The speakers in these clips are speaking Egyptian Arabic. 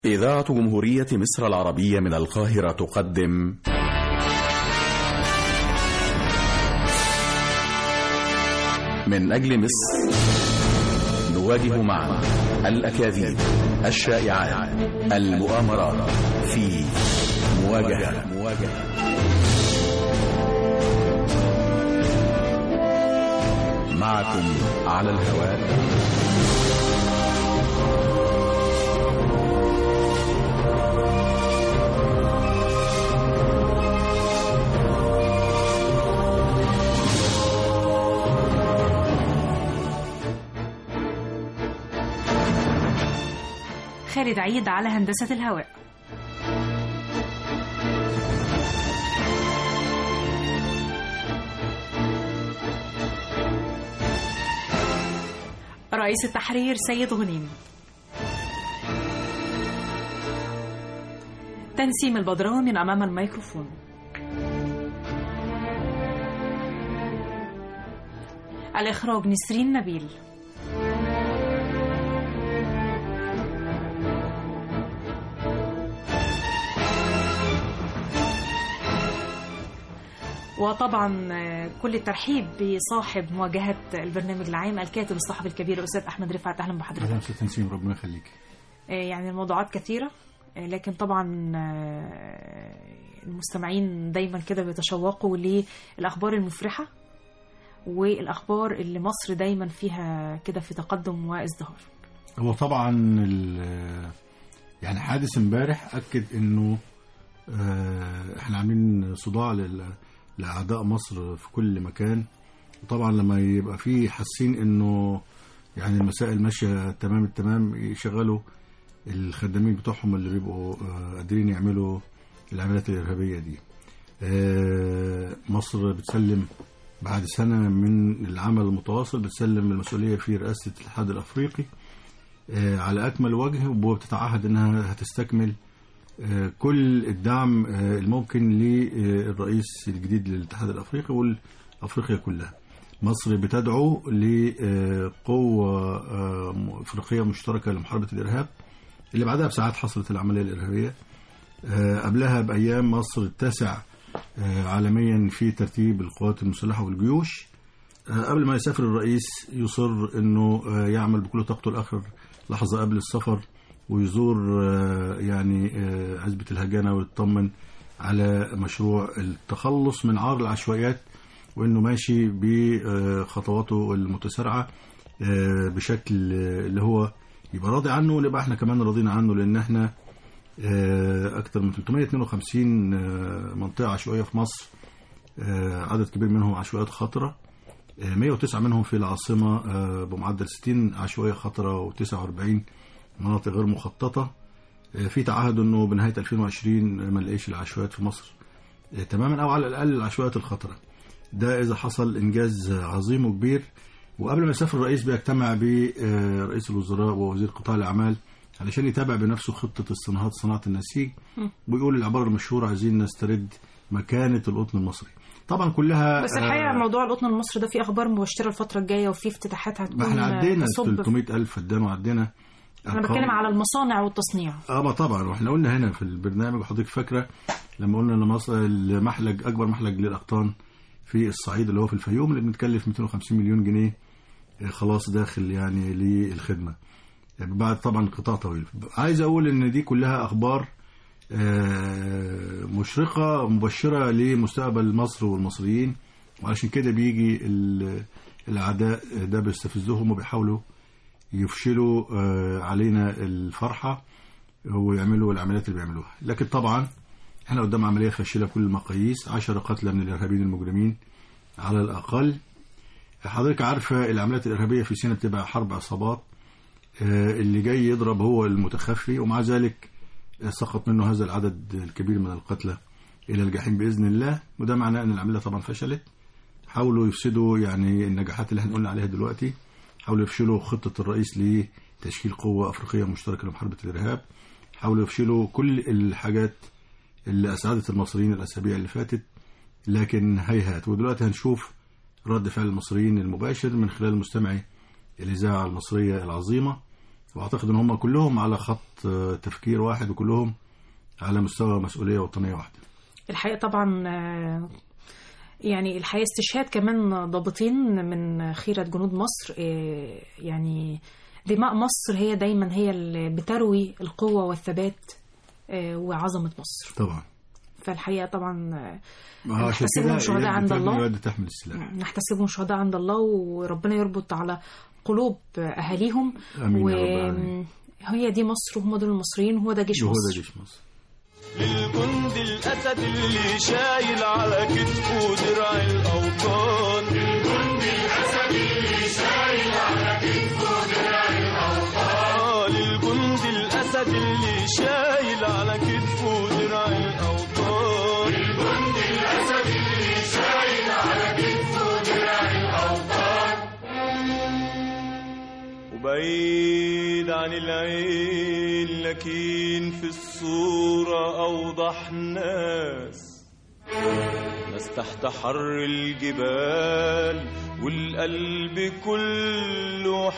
إذاعة جمهورية مصر العربية من القاهرة تقدم من أجل مصر نواجه معا الأكاذيب الشائعات المؤامرات في مواجهة مواجهة معكم على الهواء خالد عيد على هندسة الهواء رئيس التحرير سيد غنيم تنسيم البدراوي من أمام الميكروفون الإخراج نسرين نبيل وطبعا كل الترحيب بصاحب مواجهة البرنامج العام الكاتب الصحفي الكبير الأستاذ أحمد رفعت أهلا اهلا بحضرتك استاذ تنسيم ربنا يخليك يعني الموضوعات كثيرة لكن طبعا المستمعين دايما كده بيتشوقوا للأخبار المفرحة والأخبار اللي مصر دايما فيها كده في تقدم وازدهار هو طبعا ال- يعني حادث امبارح اكد انه آه، احنا عاملين صداع لل- لاعداء مصر في كل مكان وطبعا لما يبقى في حاسين انه يعني المسائل ماشيه تمام التمام يشغلوا الخدامين بتوعهم اللي بيبقوا آه، قادرين يعملوا العمليات الارهابيه دي آه، مصر بتسلم بعد سنه من العمل المتواصل بتسلم المسؤوليه في رئاسه الاتحاد الافريقي آه، على اكمل وجه وبتتعهد انها هتستكمل آه، كل الدعم آه، الممكن للرئيس الجديد للاتحاد الافريقي والافريقيا كلها. مصر بتدعو لقوه آه، افريقيه مشتركه لمحاربه الارهاب اللي بعدها بساعات حصلت العمليه الارهابيه. آه، قبلها بايام مصر التاسع آه، عالميا في ترتيب القوات المسلحه والجيوش. آه، قبل ما يسافر الرئيس يصر انه آه، يعمل بكل طاقته لاخر لحظه قبل السفر ويزور آه، يعني آه، عزبة الهجانة ويطمن على مشروع التخلص من عار العشوائيات وانه ماشي بخطواته المتسارعة آه، بشكل آه، اللي هو يبقى راضي عنه ونبقى احنا كمان راضيين عنه لان احنا آه، اكثر من 352 آه، منطقة عشوائية في مصر آه، عدد كبير منهم عشوائيات خطرة آه، 109 منهم في العاصمة آه، بمعدل 60 عشوائية خطرة و49 مناطق غير مخططة آه، في تعهد انه بنهاية 2020 ما نلاقيش العشوائيات في مصر آه، تماما او على الاقل العشوائيات الخطرة ده اذا حصل انجاز عظيم وكبير وقبل ما يسافر الرئيس بيجتمع برئيس الوزراء ووزير قطاع الاعمال علشان يتابع بنفسه خطة الصناعات صناعة النسيج ويقول العبارة المشهورة عايزين نسترد مكانة القطن المصري طبعا كلها بس الحقيقة آه، موضوع القطن المصري ده فيه أخبار مبشرة الفترة الجاية وفي افتتاحات هتكون ما احنا عدينا تصب 300 ألف فدان وعدينا أنا أرقام. بتكلم على المصانع والتصنيع اه ما طبعا واحنا قلنا هنا في البرنامج وحضرتك فاكره لما قلنا ان مصر المحلج اكبر محلج للاقطان في الصعيد اللي هو في الفيوم اللي بنتكلف 250 مليون جنيه آه، خلاص داخل يعني للخدمه يعني بعد طبعا قطاع طويل عايز اقول ان دي كلها اخبار آه، مشرقه مبشره لمستقبل مصر والمصريين وعشان كده بيجي ال- الاعداء ده بيستفزهم وبيحاولوا يفشلوا آه، علينا الفرحه ويعملوا العمليات اللي بيعملوها لكن طبعا احنا قدام عمليه فاشله كل المقاييس 10 قتلى من الارهابيين المجرمين على الاقل حضرتك عارفه العمليات الارهابيه في سيناء بتبقى حرب عصابات آه، اللي جاي يضرب هو المتخفي ومع ذلك آه، سقط منه هذا العدد الكبير من القتلى الى الجحيم باذن الله وده معناه ان العمليه طبعا فشلت حاولوا يفسدوا يعني النجاحات اللي احنا قلنا عليها دلوقتي حاولوا يفشلوا خطه الرئيس لتشكيل قوه افريقيه مشتركه لمحاربه الارهاب حاولوا يفشلوا كل الحاجات اللي اسعدت المصريين الاسابيع اللي فاتت لكن هيهات ودلوقتي هنشوف رد فعل المصريين المباشر من خلال مستمعي الإذاعة المصرية العظيمة واعتقد ان هم كلهم على خط آه، تفكير واحد وكلهم على مستوى مسؤوليه وطنيه واحده الحقيقة طبعا آه، يعني الحقيقة استشهاد كمان ضابطين من خيرة جنود مصر آه، يعني دماء مصر هي دايما هي اللي بتروي القوة والثبات آه، وعظمة مصر طبعا فالحقيقة طبعا آه، ما هو عشان نحتسبهم كده شهداء يد عند تبني الله. ويد تحمل السلاح نحتسبهم شهداء عند الله وربنا يربط على قلوب أهاليهم امين يا رب العالمين وهي دي مصر وهم دول المصريين وهو ده جيش وهو ده مصر جيش مصر للجند الأسد اللي شايل على كتفه درع الأوطان للجند الأسد اللي شايل على كتفه درع الأوطان للجند الأسد اللي شايل على كتفه درع الأوطان للجند الأسد اللي شايل على كتفه درع الأوطان وبعيد عن العين لكن في الصورة أوضح ناس ناس تحت حر الجبال والقلب كله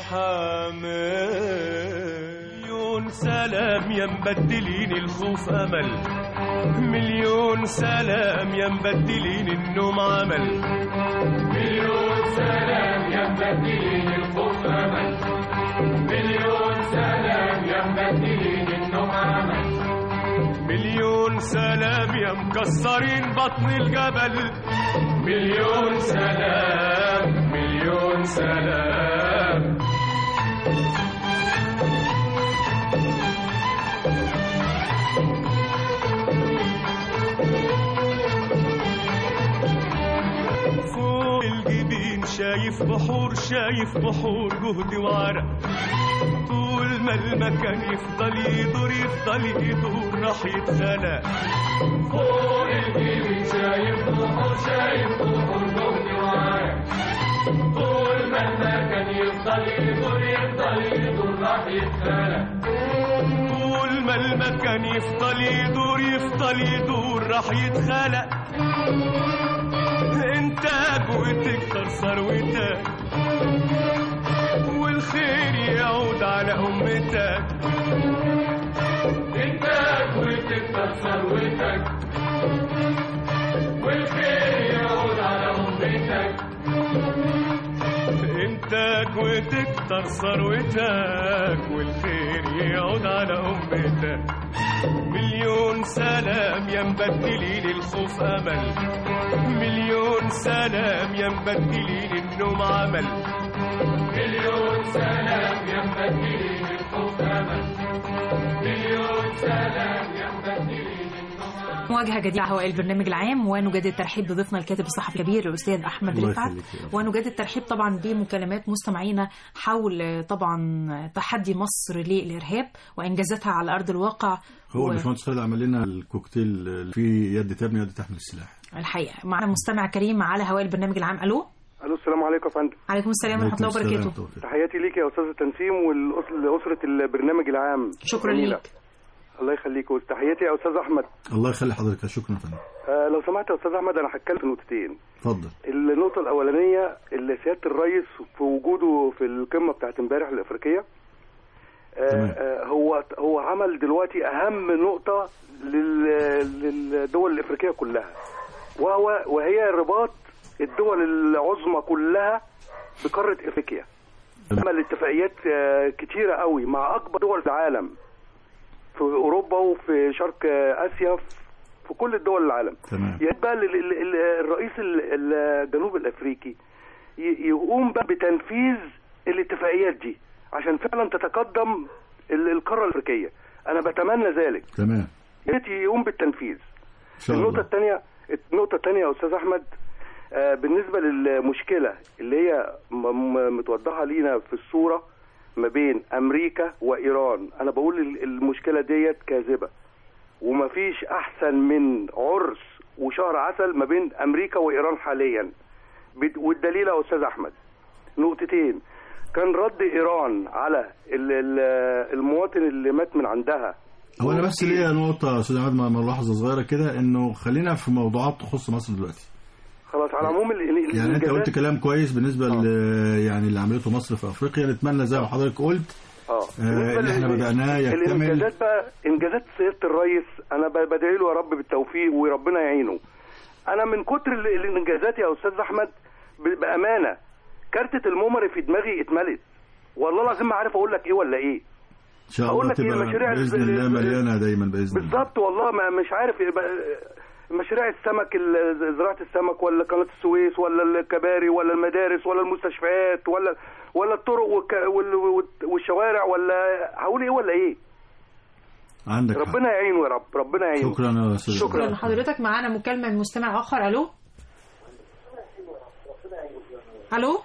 حمال مليون سلام يا مبدلين الخوف أمل مليون سلام يا مبدلين النوم عمل مليون سلام يا مبدلين الخوف أمل مليون سلام يا مبدلين النوم عمل مليون سلام يا مكسرين بطن الجبل مليون سلام مليون سلام فوق الجبين شايف بحور شايف بحور جهد وعرق طول ما المكان يفضل يدور يفضل يدور راح يتخلق فوق الجبين شايف بحور شايف بحور جهد وعرق طول ما المكان يفضل يدور يفضل يدور راح يتخلق طول ما المكان يفضل يدور يفضل يدور راح يتخلق انت وتكتر ثروتك والخير يعود على امتك انت وتكتر ثروتك والخير يعود على امتك انتك وتكتر ثروتك والخير يعود على امتك مليون سلام يا مبدلين الخوف امل مليون سلام يا مبدلين النوم عمل مليون سلام يا مبدلين الخوف امل مليون سلام يا مبدلين مواجهة جديدة على هواء البرنامج العام ونجدد الترحيب بضيفنا الكاتب الصحفي الكبير الأستاذ أحمد الله رفعت يخليك يا رب. ونجدد الترحيب طبعا بمكالمات مستمعينا حول طبعا تحدي مصر للإرهاب وإنجازاتها على أرض الواقع هو و- الباشمهندس خالد عمل لنا الكوكتيل اللي فيه يد تبني ويد تحمل السلاح الحقيقة معنا مستمع كريم على هواء البرنامج العام ألو الو السلام عليكم يا فندم عليكم السلام ورحمة الله عليكم السلام وبركاته ورحمة الله. تحياتي ليك يا استاذ التنسيم ولاسره البرنامج العام شكرا جميلة. ليك الله يخليك وتحياتي يا استاذ احمد الله يخلي حضرتك شكرا يا فندم آه لو سمحت يا استاذ احمد انا هتكلم في نقطتين اتفضل النقطه الاولانيه اللي سياده الرئيس في وجوده في القمه بتاعت امبارح الافريقيه آه تمام. آه هو هو عمل دلوقتي اهم نقطه لل- للدول الافريقيه كلها وهو وهي رباط الدول العظمى كلها بقاره افريقيا عمل اتفاقيات آه، كتيره قوي مع اكبر دول العالم في اوروبا وفي شرق آه، اسيا في كل الدول العالم تمام يبقى ال- ال- ال- الرئيس ال- الجنوب الافريقي ي- يقوم بقى بتنفيذ الاتفاقيات دي عشان فعلا تتقدم ال- القاره الافريقيه انا بتمنى ذلك تمام يا ريت يقوم بالتنفيذ ان شاء النقطه الله الثانيه النقطه الثانيه يا استاذ احمد آه، بالنسبه للمشكله اللي هي م- م- متوضحه لينا في الصوره ما بين امريكا وايران انا بقول ال- المشكله ديت كاذبه ومفيش احسن من عرس وشهر عسل ما بين امريكا وايران حاليا بد- والدليل يا استاذ احمد نقطتين كان رد ايران على ال- ال- المواطن اللي مات من عندها هو انا بس ليا نقطه يا استاذ عماد مع- ملاحظه صغيره كده انه خلينا في موضوعات تخص مصر دلوقتي خلاص على العموم ال- ال- يعني انت الإنجازات- قلت كلام كويس بالنسبه ل يعني اللي عملته مصر في افريقيا نتمنى زي ما حضرتك قلت اه آه، اللي احنا لل- بدأناه يكتمل الانجازات بقى انجازات سياده الرئيس انا ب- بدعي له يا رب بالتوفيق وربنا يعينه انا من كتر ال- الانجازات يا استاذ احمد ب- بامانه كارتة الممر في دماغي اتملت والله العظيم ما عارف اقول لك ايه ولا ايه ان شاء أقول الله لك إيه، تبقى المشاريع باذن ال- الله ال- مليانه دايما باذن الله بالظبط والله ما مش عارف يبقى- مشاريع السمك ال- زراعه السمك ولا قناه السويس ولا الكباري ولا المدارس ولا المستشفيات ولا ولا الطرق والك- وال- والشوارع ولا هقول ايه ولا ايه عندك حق. ربنا يعينه يا رب ربنا يعينه شكرا يا استاذ شكراً. شكرا لحضرتك معانا مكالمة من مستمع آخر ألو ألو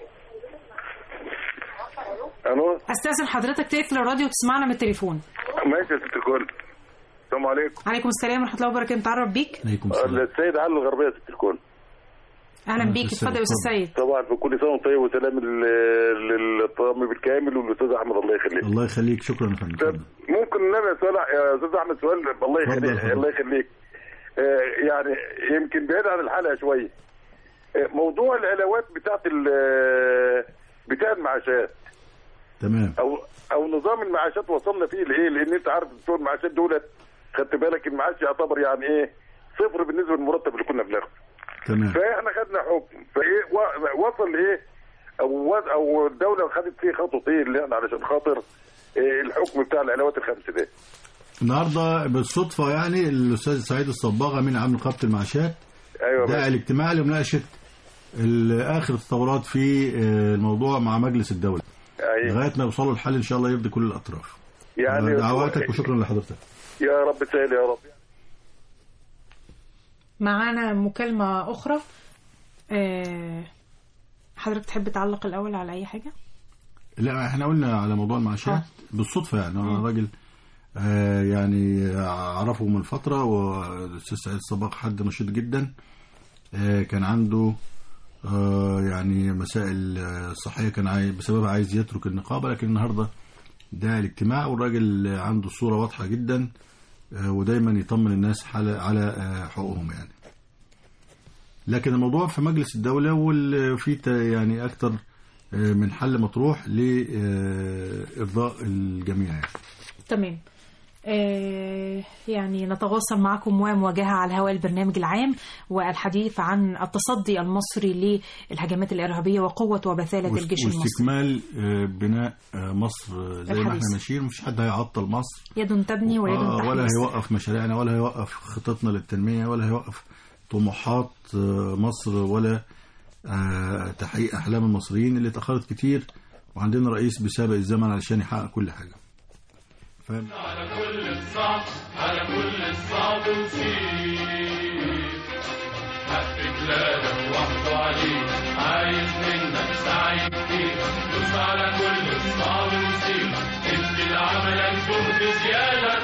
الو أستاذن حضرتك تقفل الراديو وتسمعنا من التليفون ماشي يا ست الكل السلام عليكم عليكم السلام ورحمة الله وبركاته نتعرف بيك عليكم السلام السيد علي الغربيه يا ست الكل أهلا أهلا بيك بالسلام. اتفضل يا أستاذ سيد طبعا في كل سنه وانت طيب وسلام لل- للطاقم بالكامل والاستاذ احمد الله يخليك الله يخليك شكرا يا فندم طب اتفضل. ممكن ان انا اسال يا استاذ احمد سؤال الله اتفضل يخليك اتفضل. الله يخليك آه، يعني يمكن بعيد عن الحلقه شويه آه، موضوع العلاوات بتاعت ال- بتاع المعاشات تمام او او نظام المعاشات وصلنا فيه لايه لان انت عارف بتوع المعاشات دولت خدت بالك المعاش يعتبر يعني ايه صفر بالنسبه للمرتب اللي كنا بناخده تمام فاحنا خدنا حكم فايه و- وصل لايه او و- او الدوله خدت فيه خطوتين اللي احنا علشان خاطر إيه الحكم بتاع العلاوات الخمس ده النهارده بالصدفه يعني الاستاذ سعيد الصباغه من عام نقابه المعاشات ايوه ده بس. الاجتماع لمناقشه ال- اخر التطورات في آه، الموضوع مع مجلس الدوله ايوه لغايه ما يوصلوا الحل ان شاء الله يرضي كل الاطراف يعني دعواتك وشكرا لحضرتك يا رب سهل يا رب معانا مكالمة أخرى آه، حضرتك تحب تعلق الأول على أي حاجة؟ لا احنا قلنا على موضوع المعاشات آه. بالصدفه يعني انا راجل آه يعني اعرفه من فتره والاستاذ سعيد الصباغ حد نشيط جدا آه كان عنده آه يعني مسائل آه، صحيه كان عايز بسببها عايز يترك النقابه لكن النهارده ده الاجتماع والراجل عنده الصوره واضحه جدا آه ودايما يطمن الناس على على آه حقوقهم يعني لكن الموضوع في مجلس الدوله وفي ت- يعني اكتر آه، من حل مطروح لإرضاء الجميع يعني. تمام آه، يعني نتواصل معكم ومواجهة على الهواء البرنامج العام والحديث عن التصدي المصري للهجمات الإرهابية وقوة وبثالة الجيش المصري واستكمال آه، بناء آه، مصر آه، زي ما احنا الحديث. ماشيين مفيش حد هيعطل مصر يد تبني ويد آه، ولا تحدث هيوقف مشاريعنا ولا هيوقف خططنا للتنمية ولا هيوقف طموحات آه، مصر ولا آه، تحقيق أحلام المصريين اللي اتأخرت كتير وعندنا رئيس بسابق الزمن علشان يحقق كل حاجة فاهم؟ على كل الصعب على كل الصعب وسير حق بلادك وحده عليك عايز منك سعي كتير دوس على كل الصعب وسير ادي لعملك جهد زيادة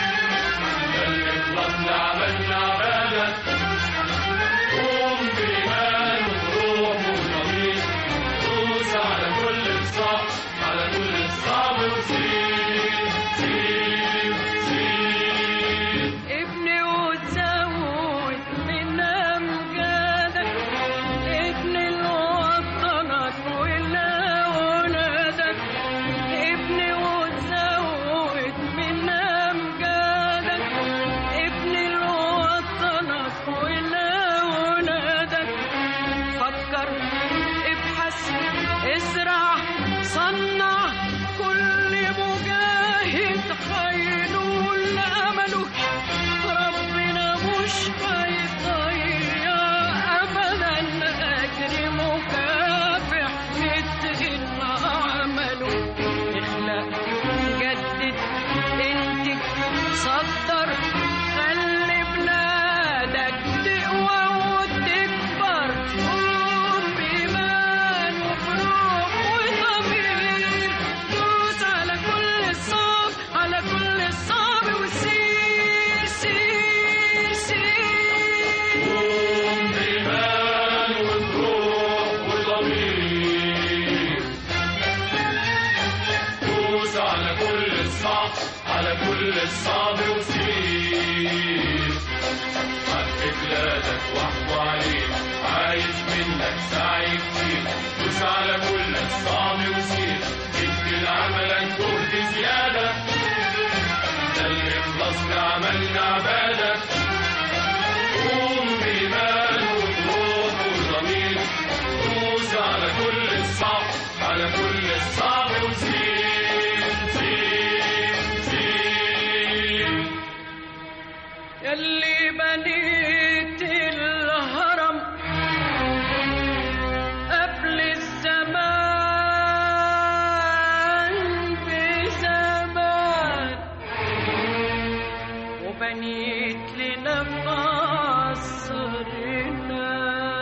خلي خلصنا عملنا عبادك قوم بإيمان وروح وضمير دوس على كل الصعب على كل الصعب وسير سير سير ابني وتزود من امجادك ابني لوطنك ولأولادك ابني وتزود من امجادك ابني لوطنك ولأولادك فكر ابحث ازرع صنع كل مجاهد هينول امله ربنا مش هيضيع ابدا اجر مكافح مثل عمله اخلق جدد انتج صدر خلي بلادك تقوى وتكبر قوم بإيمان وبروح وضمير دوس على كل الصعب على كل الصعب وسير سير سير قوم بإيمان وبروح وضمير دوس على كل الصعب على كل الصعب وسير حق بلادك وحده عليك عايز منك سعي كتير دوس على كل الصعب وسير ادي لعملك جهد عملنا عبادة قوم بإيمان وطموح وضمير دوس على كل الصعب على كل الصعب وزين زين زين يلي بنيت الهرم قبل الزمان بزمان وبنيت لنا قصرنا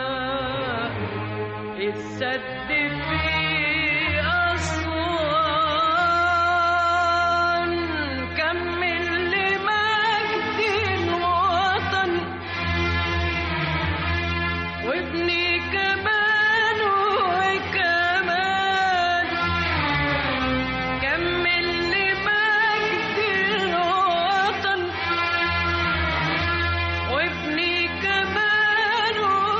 السد في أسوان كمل لمجد الوطن وابني كمان وكمان كمل لمجد الوطن وابني كمان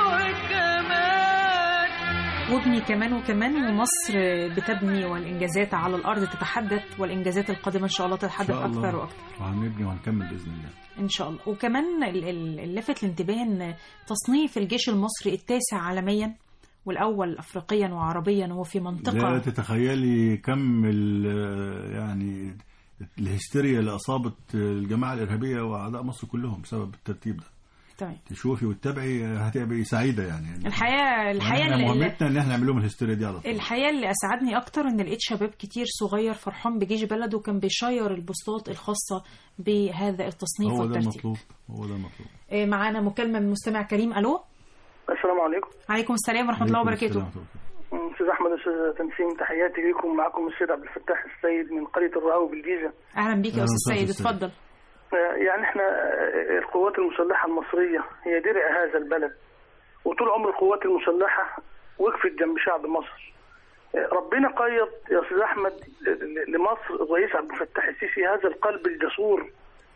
وكمان وابني كمان وكمان ومصر بتبني والإنجازات على الأرض تتحدث والإنجازات القادمة إن شاء الله إن تتحدث شاء الله. أكثر وأكثر وهنبني وهنكمل باذن الله إن شاء الله وكمان ال- ال- اللافت الانتباه إن تصنيف الجيش المصري التاسع عالميا والأول أفريقيا وعربيا وهو في لا منطقة تتخيلي كم ال- يعني الهستيريا اللي اصابت الجماعه الارهابيه واعداء مصر كلهم بسبب الترتيب ده تمام تشوفي وتتابعي هتبقي سعيده يعني الحقيقة الحقيقة احنا اللي- مهمتنا ان احنا نعمل لهم الهستيريا دي على طول الحقيقة اللي أسعدني أكتر إن لقيت شباب كتير صغير فرحان بجيش بلده وكان بيشير البوستات الخاصة بهذا التصنيف هو ده والترتيب المطلوب هو ده المطلوب آه، معانا مكالمة من مستمع كريم ألو السلام عليكم عليكم السلام ورحمة الله عليكم وبركاته السلام ورحمة الله. استاذ احمد استاذ تنسيم تحياتي لكم معكم السيد عبد الفتاح السيد من قريه الرعاوي بالجيزه أهلا بيك يا أهلا أستاذ وسهلا سيد أستاذ. اتفضل آه، يعني احنا آه، القوات المسلحه المصريه هي درع هذا البلد وطول عمر القوات المسلحه وقفت جنب شعب مصر آه، ربنا قيض يا استاذ احمد ل- لمصر الرئيس عبد الفتاح السيسي هذا القلب الجسور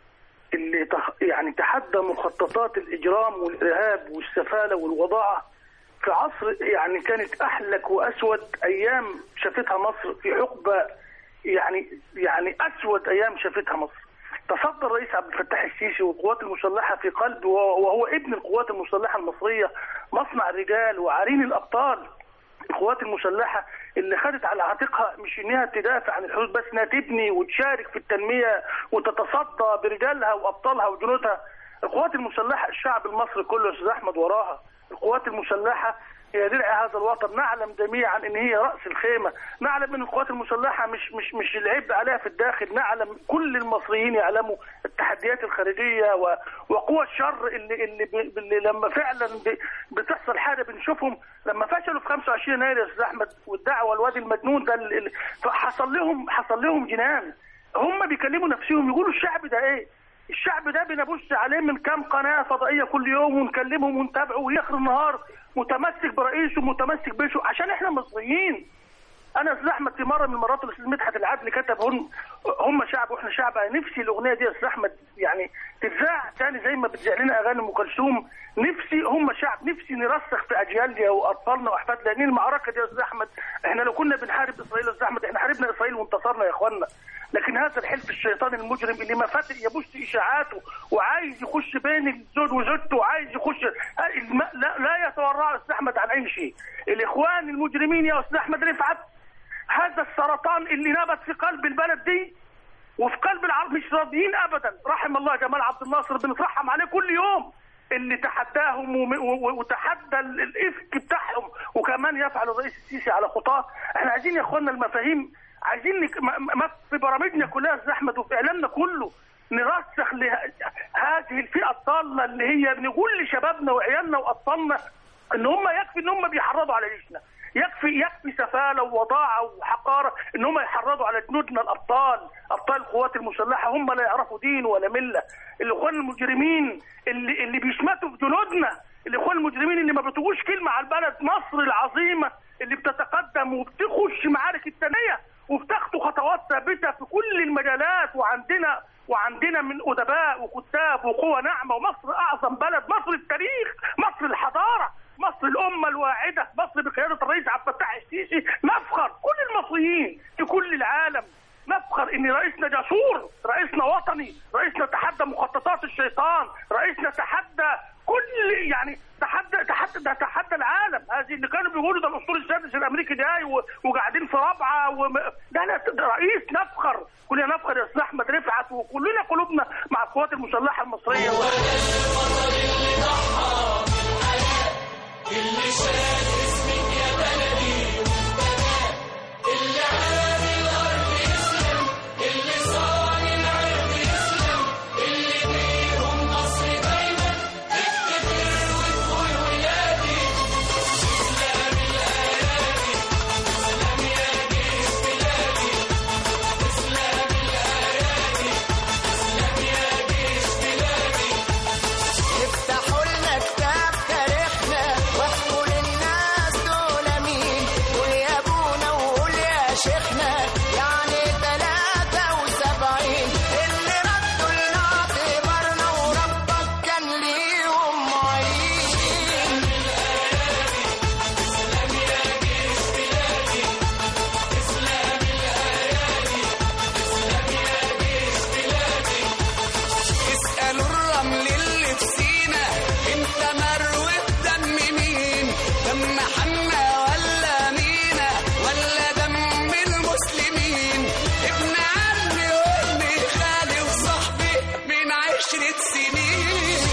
اللي تخ... يعني تحدى مخططات الاجرام والارهاب والسفاله والوضاعه في عصر يعني كانت احلك واسود ايام شافتها مصر في حقبه يعني يعني اسود ايام شافتها مصر تصدى الرئيس عبد الفتاح السيسي والقوات المسلحه في قلب وهو وهو ابن القوات المسلحه المصريه مصنع الرجال وعرين الابطال القوات المسلحه اللي خدت على عاتقها مش انها تدافع عن الحدود بس انها تبني وتشارك في التنميه وتتصدى برجالها وابطالها وجنودها القوات المسلحه الشعب المصري كله يا استاذ احمد وراها القوات المسلحه هي درع هذا الوطن نعلم جميعا ان هي راس الخيمه نعلم ان القوات المسلحه مش مش مش العبء عليها في الداخل نعلم كل المصريين يعلموا التحديات الخارجيه و- وقوى الشر اللي اللي, ب- اللي لما فعلا ب- بتحصل حاجه بنشوفهم لما فشلوا في 25 يناير يا استاذ احمد والدعوه الوادي المجنون ده اللي- اللي- فحصل لهم حصل لهم جنان هم بيكلموا نفسهم يقولوا الشعب ده ايه الشعب ده بنبص عليه من كام قناه فضائيه كل يوم ونكلمهم ونتابعه ويخر النهار متمسك برئيسه متمسك بيشه عشان احنا مصريين انا يا استاذ احمد في مره من المرات الاستاذ مدحت العدل كتب هم هم شعب واحنا شعب أنا نفسي الاغنيه دي يا استاذ احمد يعني تتذاع تاني زي ما بتذاع لنا اغاني ام كلثوم نفسي هم شعب نفسي نرسخ في اجيالنا واطفالنا واحفادنا لان المعركه دي يا استاذ احمد احنا لو كنا بنحارب اسرائيل يا استاذ احمد احنا حاربنا اسرائيل وانتصرنا يا اخوانا لكن هذا الحلف الشيطاني المجرم اللي ما فاتق يبث اشاعاته وعايز يخش بين الزوج وزوجته وعايز يخش الم- لا, لا يتورع يا استاذ احمد عن اي شيء الاخوان المجرمين يا استاذ احمد رفعت هذا السرطان اللي نبت في قلب البلد دي وفي قلب العرب مش راضيين ابدا رحم الله جمال عبد الناصر بنترحم عليه كل يوم اللي تحداهم وم- و- و- وتحدى ال- الافك بتاعهم وكمان يفعل الرئيس السيسي على خطاه احنا عايزين يا اخوانا المفاهيم عايزين نك... ما... ما في برامجنا كلها يا أستاذ احمد وفي اعلامنا كله نرسخ له... هذه الفئه الضاله اللي هي بنقول لشبابنا وعيالنا واطفالنا ان هم يكفي ان هم بيحرضوا على جيشنا يكفي يكفي سفاله ووضاعه وحقاره ان هم يحرضوا على جنودنا الابطال ابطال القوات المسلحه هم لا يعرفوا دين ولا مله الاخوان المجرمين اللي اللي بيشمتوا في جنودنا الاخوان المجرمين اللي ما بتقولش كلمه على البلد مصر العظيمه اللي بتتقدم وبتخش معارك التنميه وبتاخدوا خطوات ثابته في كل المجالات وعندنا وعندنا من ادباء وكتاب وقوى ناعمه ومصر اعظم بلد مصر التاريخ مصر الحضاره مصر الامه الواعده مصر بقياده الرئيس عبد الفتاح السيسي نفخر كل المصريين في كل العالم نفخر ان رئيسنا جسور رئيسنا وطني رئيسنا تحدى مخططات راس الشيطان رئيس نتحدى كل يعني تحدى تحدى ده تحدى العالم هذه اللي كانوا بيقولوا ده الاسطول السادس الامريكي جاي و- وقاعدين في رابعه وم... ده, ده, ده رئيس نفخر كلنا نفخر يا استاذ احمد رفعت وكلنا قلوبنا مع القوات المسلحه المصريه اللي شاف اسمك يا بلدي اللي عامل الارض يسلم اللي صان العرض يسلم اللي بيهم مصر دايما تفتكر وتقول ولادي اسلام الايادي اسلام يا جيش بلادي اسلام الايادي اسلام يا جيش بلادي افتحوا لنا كتاب تاريخنا واحكوا للناس دول مين قول يا ابونا وقول يا شيخنا يعني تلاتة وسبعين اللي ردوا لنا اعتبارنا وربك كان ليهم معين اسألوا الرمل اللي في سينا انت مروي بدم مين دم حنا ولا مينا ولا دم المسلمين ابن عمي وابن خالي وصاحبي من عشرة سنين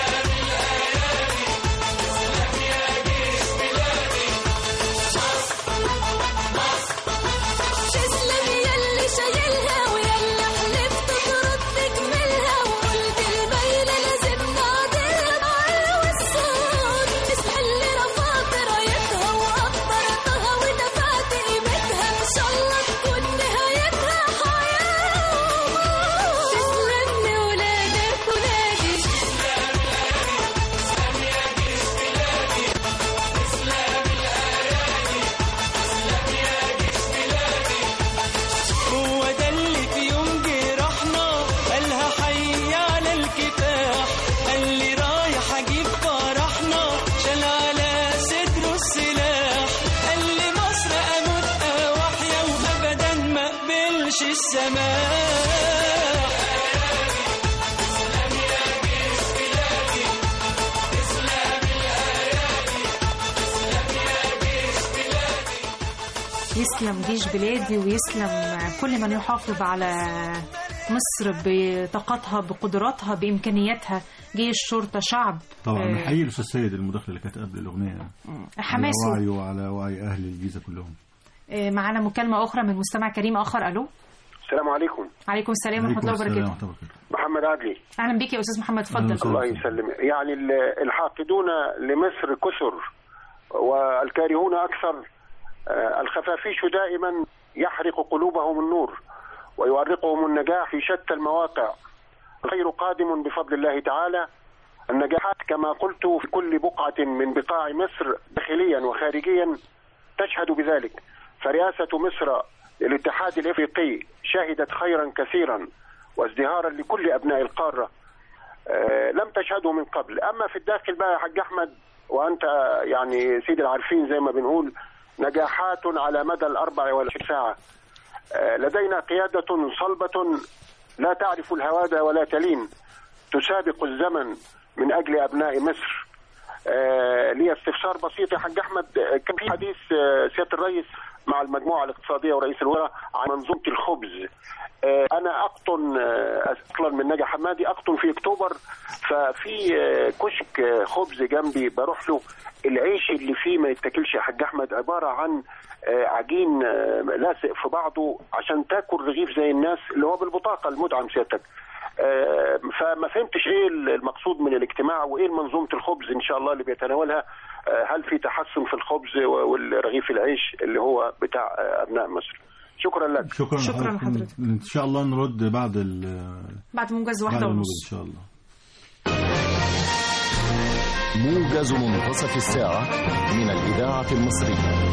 تسلم يلي شايلها ويلا حلفت ترد تكملها وقلت البينة لازم نعدلها بعلو الصوت تسأل اللي رفعت رايتها وقدرتها ودفعت قيمتها ان شاء الله تكون نهايتها حياة وموت تسلم لولادك ولادي هو ده اللي في يوم جرحنا قالها حي على الكفاح قال لي رايح اجيب فرحنا شال على صدره السلاح قال لي مصر اموت واحيا وابدا ما اقبلش السماح يسلم جيش بلادي ويسلم كل من يحافظ على مصر بطاقتها بقدراتها بإمكانياتها جيش شرطة شعب طبعا آه، نحيي الاستاذ سيد المداخله اللي كانت قبل الاغنيه حماسه. على وعي وعلى وعي اهل الجيزه كلهم آه، معانا مكالمة أخرى من مستمع كريم آخر ألو السلام عليكم عليكم السلام ورحمة الله وبركاته محمد عدلي أهلا بك يا أستاذ محمد اتفضل الله يسلم يعني ال- الحاقدون لمصر كثر والكارهون أكثر آه، الخفافيش دائما يحرق قلوبهم النور ويؤرقهم النجاح في شتى المواقع الخير قادم بفضل الله تعالى النجاحات كما قلت في كل بقعة من بقاع مصر داخليا وخارجيا تشهد بذلك فرئاسة مصر للاتحاد الافريقي شهدت خيرا كثيرا وازدهارا لكل ابناء القاره آه، لم تشهده من قبل اما في الداخل بقى يا حاج احمد وانت آه، يعني سيد العارفين زي ما بنقول نجاحات على مدى الاربع والعشرين ساعه آه، لدينا قياده صلبه لا تعرف الهوادة ولا تلين تسابق الزمن من اجل ابناء مصر آه، لي استفسار بسيط يا حاج احمد آه، كان في حديث آه، سياده الرئيس مع المجموعه الاقتصاديه ورئيس الوزراء عن منظومه الخبز آه، انا اقطن آه، اصلا من نجا حمادي اقطن في اكتوبر ففي آه، كشك آه، خبز جنبي بروح له العيش اللي فيه ما يتاكلش يا حاج احمد عباره عن آه، عجين آه، لاسق في بعضه عشان تاكل رغيف زي الناس اللي هو بالبطاقه المدعم سيادتك آه، فما فهمتش ايه المقصود من الاجتماع وايه منظومه الخبز ان شاء الله اللي بيتناولها آه، هل في تحسن في الخبز والرغيف العيش اللي هو بتاع آه، ابناء مصر شكرا لك شكرا, شكراً لحضرتك. ان شاء الله نرد بعد ال بعد موجز بعد واحدة الموجز ونص ان شاء الله موجز منتصف الساعة من الإذاعة المصرية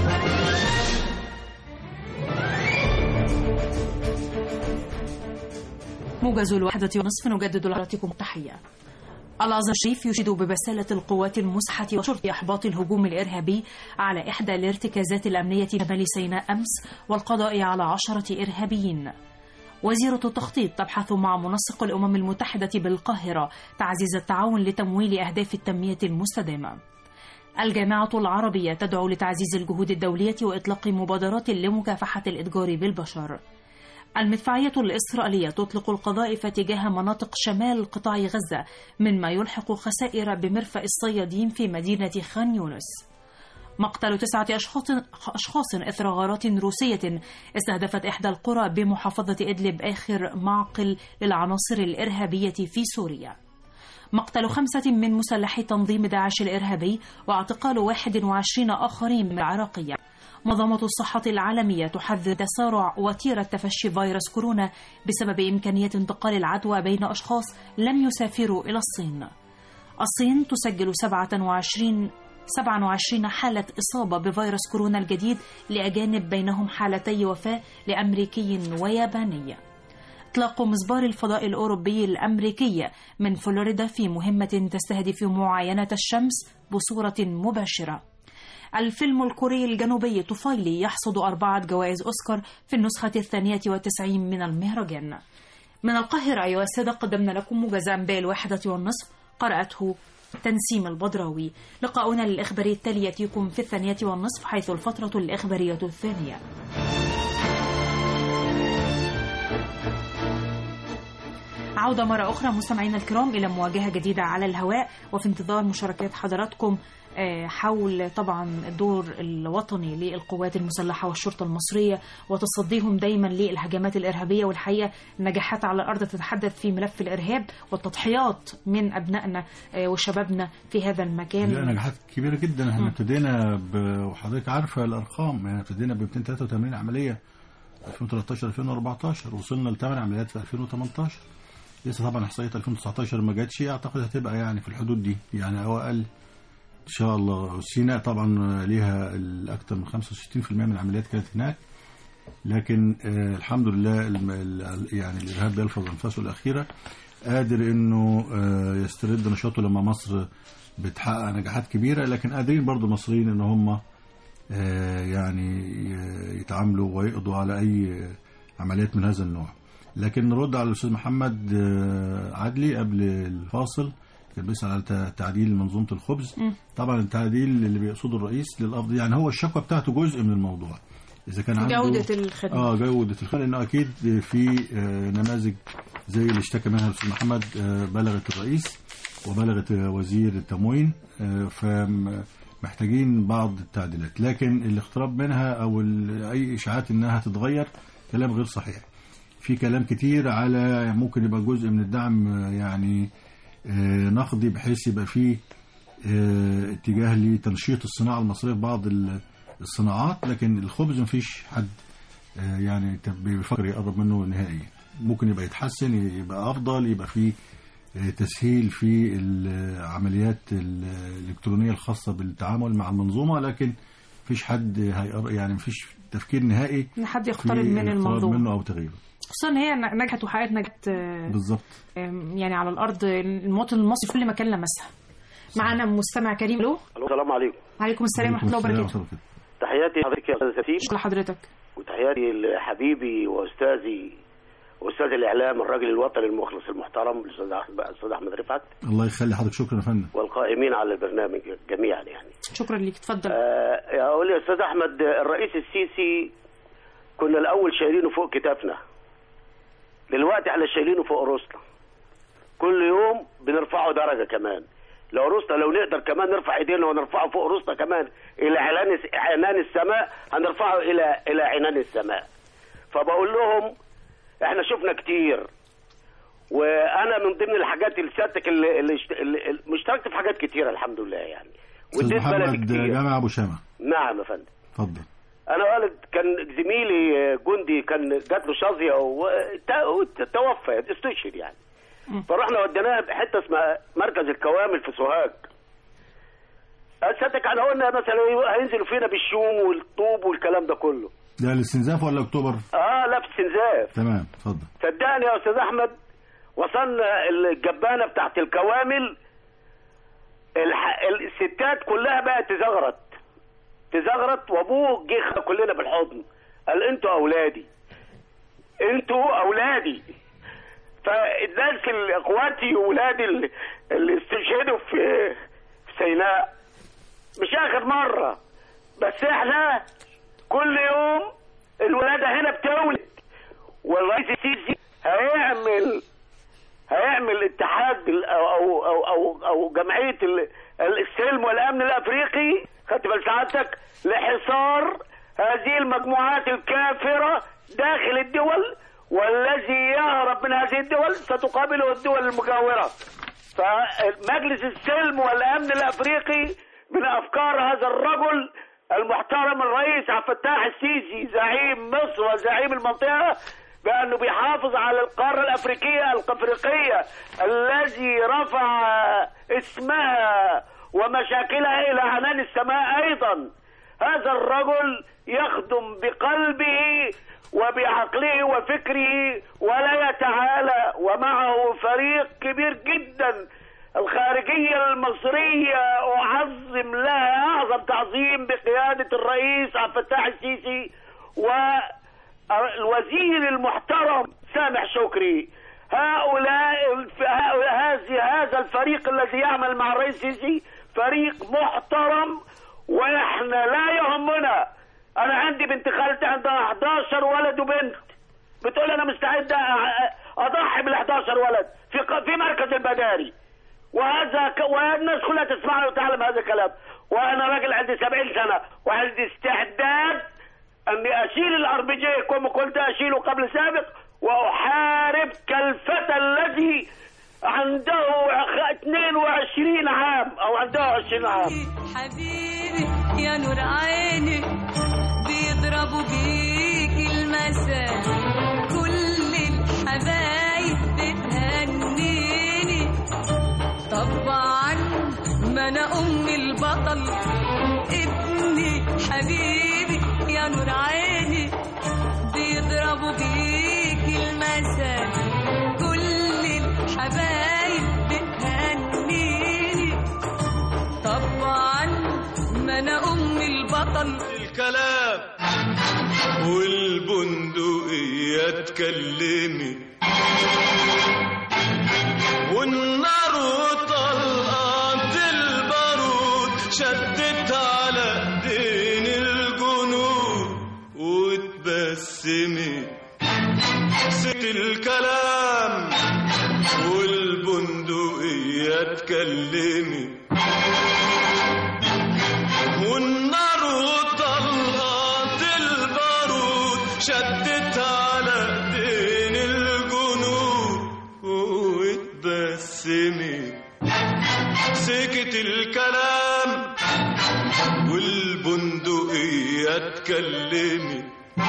موجز الواحدة ونصف نجدد لحضراتكم التحية الأزهر الشريف يشيد ببسالة القوات المسحة وشرط إحباط الهجوم الإرهابي على إحدى الارتكازات الأمنية في شمال سيناء أمس والقضاء على عشرة إرهابيين وزيرة التخطيط تبحث مع منسق الأمم المتحدة بالقاهرة تعزيز التعاون لتمويل أهداف التنمية المستدامة الجامعة العربية تدعو لتعزيز الجهود الدولية وإطلاق مبادرات لمكافحة الإتجار بالبشر المدفعية الإسرائيلية تطلق القذائف تجاه مناطق شمال قطاع غزة مما يلحق خسائر بمرفأ الصيادين في مدينة خان يونس مقتل تسعة أشخاص, أشخاص إثر غارات روسية استهدفت إحدى القرى بمحافظة إدلب آخر معقل للعناصر الإرهابية في سوريا مقتل خمسة من مسلحي تنظيم داعش الإرهابي واعتقال 21 آخرين من العراقية منظمة الصحة العالمية تحذر تسارع وتيرة تفشي فيروس كورونا بسبب إمكانية انتقال العدوى بين أشخاص لم يسافروا إلى الصين الصين تسجل 27 27 حالة إصابة بفيروس كورونا الجديد لأجانب بينهم حالتي وفاة لأمريكي وياباني إطلاق مسبار الفضاء الأوروبي الأمريكية من فلوريدا في مهمة تستهدف معاينة الشمس بصورة مباشرة الفيلم الكوري الجنوبي طفيلي يحصد أربعة جوائز أوسكار في النسخة الثانية والتسعين من المهرجان من القاهرة أيها السادة قدمنا لكم موجز أنباء الواحدة والنصف قرأته تنسيم البدراوي لقاؤنا للإخباري التالي يأتيكم في الثانية والنصف حيث الفترة الإخبارية الثانية عودة مرة أخرى مستمعينا الكرام إلى مواجهة جديدة على الهواء وفي انتظار مشاركات حضراتكم آه، حول طبعا الدور الوطني للقوات المسلحة والشرطة المصرية وتصديهم دايما للهجمات الإرهابية والحقيقة النجاحات على الأرض تتحدث في ملف الإرهاب والتضحيات من أبنائنا آه، وشبابنا في هذا المكان لا نجاحات كبيره جدا احنا ابتدينا ب... وحضرتك عارفه الارقام يعني ابتدينا ب 283 عمليه 2013 2014 وصلنا لثمان عمليات في 2018 لسه طبعا احصائيه 2019 ما جاتش اعتقد هتبقى يعني في الحدود دي يعني او اقل ان شاء الله سيناء طبعا ليها اكثر من 65% من العمليات كانت هناك لكن آه الحمد لله الم- ال- يعني الارهاب بيلفظ انفاسه الاخيره قادر انه آه يسترد نشاطه لما مصر بتحقق نجاحات كبيره لكن قادرين برضو المصريين ان هم آه يعني ي- يتعاملوا ويقضوا على اي عمليات من هذا النوع لكن نرد على الاستاذ محمد آه، عدلي قبل الفاصل كان بيسأل على تع- تعديل منظومه الخبز مم. طبعا التعديل اللي بيقصده الرئيس للافضل يعني هو الشكوى بتاعته جزء من الموضوع اذا كان عنده جودة الخدمة اه جودة الخدمة لأنه أكيد في آه، نماذج زي اللي اشتكى منها الأستاذ محمد آه، بلغت الرئيس وبلغت آه، وزير التموين آه، فمحتاجين بعض التعديلات لكن الاقتراب منها أو ال- أي إشاعات إنها تتغير كلام غير صحيح في كلام كتير على ممكن يبقى جزء من الدعم آه، يعني آه، نقدي بحيث يبقى فيه آه، اتجاه لتنشيط الصناعة المصرية في بعض ال- الصناعات لكن الخبز مفيش حد آه، يعني تب- بيفكر يقرب منه نهائيا ممكن يبقى يتحسن يبقى افضل يبقى فيه آه، تسهيل في العمليات ال- الالكترونيه الخاصه بالتعامل مع المنظومه لكن مفيش حد هيقر يعني مفيش تفكير نهائي إن حد في يقترب من الاقتراب الموضوع منه او تغييره خصوصا ان هي نجحت وحققت نجاحات آه، بالظبط آم، يعني على الارض المواطن المصري في كل مكان لمسها معانا مستمع كريم الو السلام عليكم عليكم السلام ورحمه الله وبركاته تحياتي لحضرتك يا استاذ سفير شكرا لحضرتك وتحياتي لحبيبي واستاذي واستاذ الاعلام الراجل الوطني المخلص المحترم الاستاذ أحمد- الاستاذ احمد رفعت الله يخلي حضرتك شكرا يا فندم والقائمين على البرنامج جميعا يعني شكرا ليك اتفضل آه، اقول يا استاذ احمد الرئيس السيسي كنا الاول شايلينه فوق كتافنا دلوقتي احنا شايلينه فوق راسنا كل يوم بنرفعه درجه كمان لو راسنا لو نقدر كمان نرفع ايدينا ونرفعه فوق راسنا كمان الى عنان عنان السماء هنرفعه الى الى عنان السماء فبقول لهم احنا شفنا كتير وانا من ضمن الحاجات اللي سيادتك اللي, اللي, اشت- اللي اللي مشتركت في حاجات كتيره الحمد لله يعني استاذ واديت بلدي محمد كتير جامع ابو شامه نعم يا فندم اتفضل انا والد كان زميلي جندي كان جات له شظيه وت- وتوفى استشهد يعني فرحنا وديناه حته اسمها مركز الكوامل في سوهاج صدق احنا قلنا مثلا هينزلوا فينا بالشوم والطوب والكلام ده كله ده الاستنزاف ولا اكتوبر اه لا في استنزاف تمام اتفضل صدقني يا استاذ احمد وصلنا الجبانه بتاعت الكوامل الح... الستات كلها بقت تزغرط تزغرط وابوه جه خد كلنا بالحضن قال انتوا اولادي انتوا اولادي فالناس اللي اخواتي واولادي اللي, اللي استشهدوا في في سيناء مش اخر مره بس احنا كل يوم الولاده هنا بتولد والرئيس السيسي هيعمل هيعمل اتحاد ال- او او او او, أو جمعيه ال- السلم والامن الافريقي خدت بال سعادتك لحصار هذه المجموعات الكافره داخل الدول والذي يهرب من هذه الدول ستقابله الدول المجاوره فمجلس السلم والامن الافريقي من افكار هذا الرجل المحترم الرئيس عبد الفتاح السيسي زعيم مصر وزعيم المنطقه بانه بيحافظ على القاره الافريقيه الافريقيه الذي رفع اسمها ومشاكلها الى عنان السماء ايضا هذا الرجل يخدم بقلبه وبعقله وفكره ولا يتعالى ومعه فريق كبير جدا الخارجية المصرية أعظم لها أعظم تعظيم بقيادة الرئيس عبد الفتاح السيسي والوزير المحترم سامح شكري هؤلاء الف- هؤلاء- هذه هذا الفريق الذي يعمل مع الرئيس السيسي فريق محترم واحنا لا يهمنا انا عندي بنت خالتي عندها 11 ولد وبنت بتقول انا مستعد أ- اضحي بال 11 ولد في ق- في مركز البداري وهذا ك... والناس كلها تسمعني وتعلم هذا الكلام وانا راجل عندي 70 سنه وعندي استعداد اني اشيل الار بي جي كما قلت اشيله قبل سابق واحارب كالفتى الذي عنده عخ- 22 عام او عنده 20 عام حبيبي يا نور عيني بيضربوا بيك المثل كل الحبايب بتهنيني طبعا ما انا ام البطل ابني حبيبي يا نور عيني بيضربوا بيك المثل كل الحبايب بتهنيني طبعا ما انا ام البطل الكلام والبندقية تكلمي والنار وطلقات البارود شدت على ايدين الجنود وتبسمي ست الكلام والبندقية تكلمي والنار وطلقات البارود شدت على ايدين الجنود وتبسمي سكت الكلام والبندقية تكلمي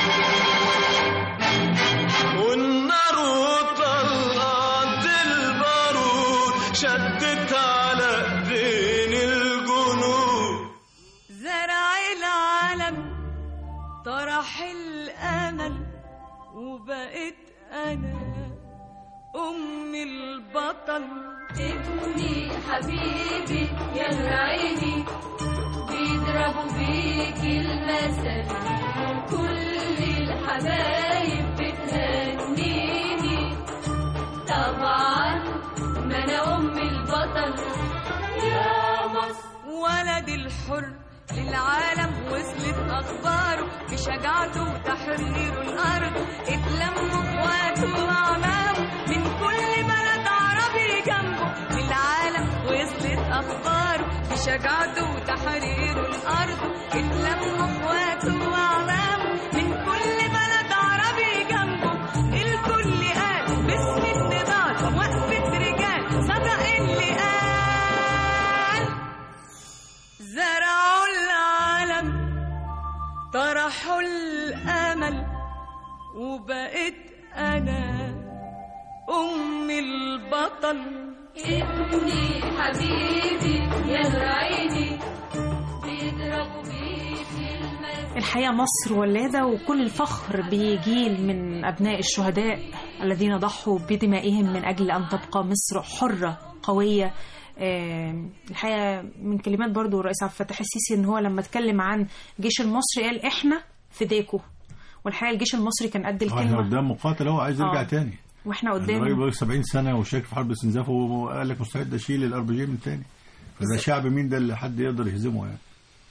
والنار وطلقات البارود شدت على ايدين الجنود زرع العالم طرح الامل وبقيت انا ام البطل ابني حبيبي يا نور عيني بيضربوا بيك المثل كل الحبايب بتهنيني طبعا ما انا ام البطل يا مصر ولد الحر للعالم وصلت اخباره بشجاعته وتحرير الارض اتلموا اخواته واعمامه من كل بلد عربي جنبه للعالم وصلت اخباره بشجاعته وتحرير الارض اتلموا اخواته واعمامه من كل بلد عربي جنبه الكل قال باسم النضال وقفة رجال صدق اللي قال زرعوا العالم طرحوا الامل وبقيت انا ام البطل ابني حبيبي يا نور عيني بيضربوا بيك المثل الحقيقة مصر ولادة وكل الفخر بجيل من أبناء الشهداء الذين ضحوا بدمائهم من أجل أن تبقى مصر حرة قوية آه، الحقيقة من كلمات برضو الرئيس عبد الفتاح السيسي إن هو لما اتكلم عن الجيش المصري قال إحنا فداكوا والحقيقه الجيش المصري كان قد احنا الكلمه قدام مقاتل هو عايز يرجع آه. تاني واحنا الراجل قدام بقى 70 سنه وشارك في حرب استنزاف وقال لك مستعد اشيل الار بي جي من تاني فده شعب مين ده اللي حد يقدر يهزمه يعني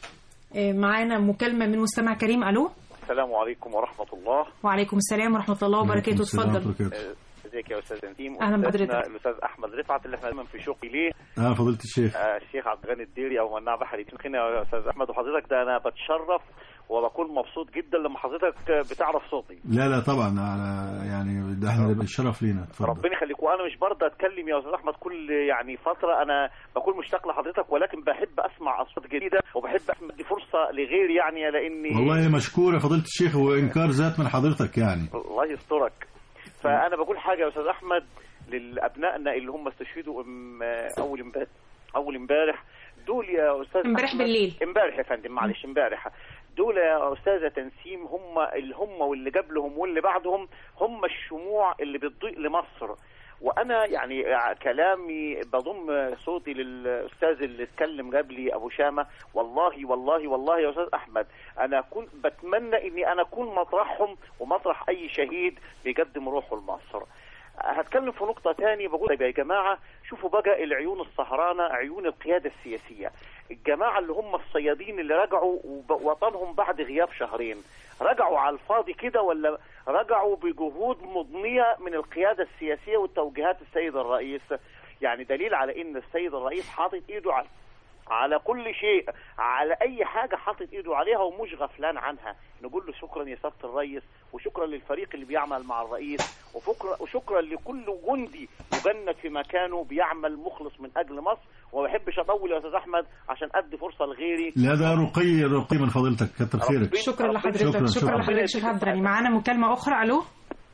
آه، معانا مكالمه من مستمع كريم الو السلام عليكم ورحمة الله وعليكم السلام ورحمه الله وبركاته اتفضل آه، ازيك يا استاذ نسيم أهلا أستاذنا بحضرتك. الاستاذ احمد رفعت اللي احنا دايما في شوقي ليه اه فضيله الشيخ آه، الشيخ عبد الغني الديري او مناع بحري تنخينا يا استاذ احمد وحضرتك ده انا بتشرف وبكون مبسوط جدا لما حضرتك بتعرف صوتي لا لا طبعا على يعني ده احنا ده الشرف لينا اتفضل ربنا يخليك وانا مش برضه اتكلم يا استاذ احمد كل يعني فتره انا بكون مشتاق لحضرتك ولكن بحب اسمع اصوات جديده وبحب اسمع دي فرصه لغيري يعني لاني والله مشكور يا فضيله الشيخ وانكار ذات من حضرتك يعني الله يسترك فانا بقول حاجه يا استاذ احمد لابنائنا اللي هم استشهدوا ام- اول امبارح اول امبارح دول يا استاذ امبارح أحمد- بالليل. امبارح يا فندم معلش امبارح دول يا استاذه تنسيم هم اللي هم واللي قبلهم واللي بعدهم هم الشموع اللي بتضيء لمصر وانا يعني كلامي بضم صوتي للاستاذ اللي اتكلم قبلي ابو شامه والله والله والله يا استاذ احمد انا كنت بتمنى اني انا اكون مطرحهم ومطرح اي شهيد بيقدم روحه لمصر هتكلم في نقطة تانية بقول طيب يا جماعة شوفوا بقى العيون السهرانة عيون القيادة السياسية الجماعة اللي هم الصيادين اللي رجعوا وب- وطنهم بعد غياب شهرين رجعوا على الفاضي كده ولا رجعوا بجهود مضنية من القيادة السياسية والتوجيهات السيد الرئيس يعني دليل على ان السيد الرئيس حاطط ايده على على كل شيء على اي حاجه حاطط ايده عليها ومش غفلان عنها نقول له شكرا يا سياده الرئيس وشكرا للفريق اللي بيعمل مع الرئيس وشكرا وشكرا لكل جندي مجند في مكانه بيعمل مخلص من اجل مصر وما بحبش اطول يا استاذ احمد عشان ادي فرصه لغيري لا ده رقي رقي من فضيلتك كتر خيرك شكرا لحضرتك شكرا شكرا, شكرا لحضرتك شيخ عبد الغني معانا مكالمه اخرى الو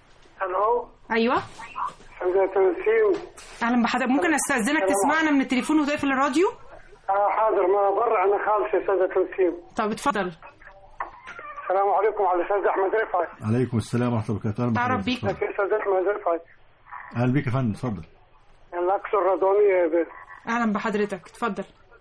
الو ايوه حمزه تنسيم اهلا بحضرتك ممكن استاذنك تسمعنا من التليفون وتقفل الراديو اه حاضر ما برا انا خالص يا استاذه تنسيم طب اتفضل السلام عليكم على الاستاذ احمد رفعت عليكم السلام ورحمه الله وبركاته أهلا تعرف بحضرتك. بيك. لك يا استاذ احمد رفعت اهلا بيك يا فندم اتفضل الاقصر رضوانيه يا بيه. اهلا بحضرتك اتفضل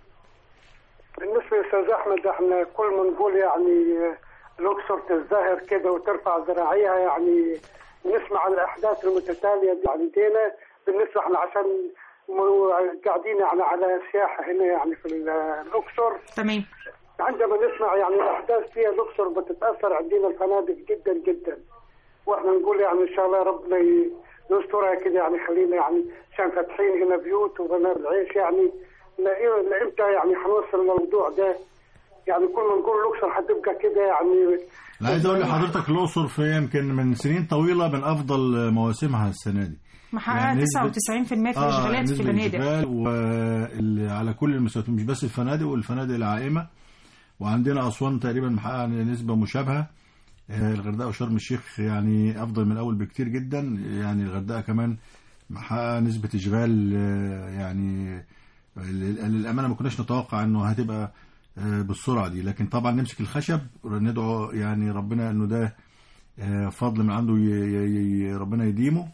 بالنسبه يا استاذ احمد احنا كل ما نقول يعني آه، الاقصر تزدهر كده وترفع ذراعيها يعني نسمع الاحداث المتتاليه دي عندنا بالنسبه احنا عشان م- قاعدين يعني على سياحه هنا يعني في ال- الاقصر تمام عندما نسمع يعني الاحداث فيها الاقصر بتتاثر عندنا الفنادق جدا جدا واحنا نقول يعني ان شاء الله ربنا ي- يسترها كده يعني خلينا يعني عشان فاتحين هنا بيوت وبنات العيش يعني لا- لامتى يعني حنوصل للموضوع ده يعني كل ما نقول الاقصر حتبقى كده يعني انا عايز اقول لحضرتك الاقصر في يمكن من سنين طويله من افضل مواسمها السنه دي محققه يعني نسبة- 99% في الاشغالات في نسبة الفنادق الإشغال وال- على كل المستويات مش بس الفنادق والفنادق العائمة وعندنا أسوان تقريبا محققة نسبة مشابهة آه، الغردقة وشرم الشيخ يعني أفضل من الأول بكتير جدا يعني الغردقة كمان محققة نسبة إشغال آه، يعني لل- للأمانة ما كناش نتوقع إنه هتبقى آه، بالسرعة دي لكن طبعا نمسك الخشب ندعو يعني ربنا إنه ده آه، فضل من عنده ي- ي- ي- ربنا يديمه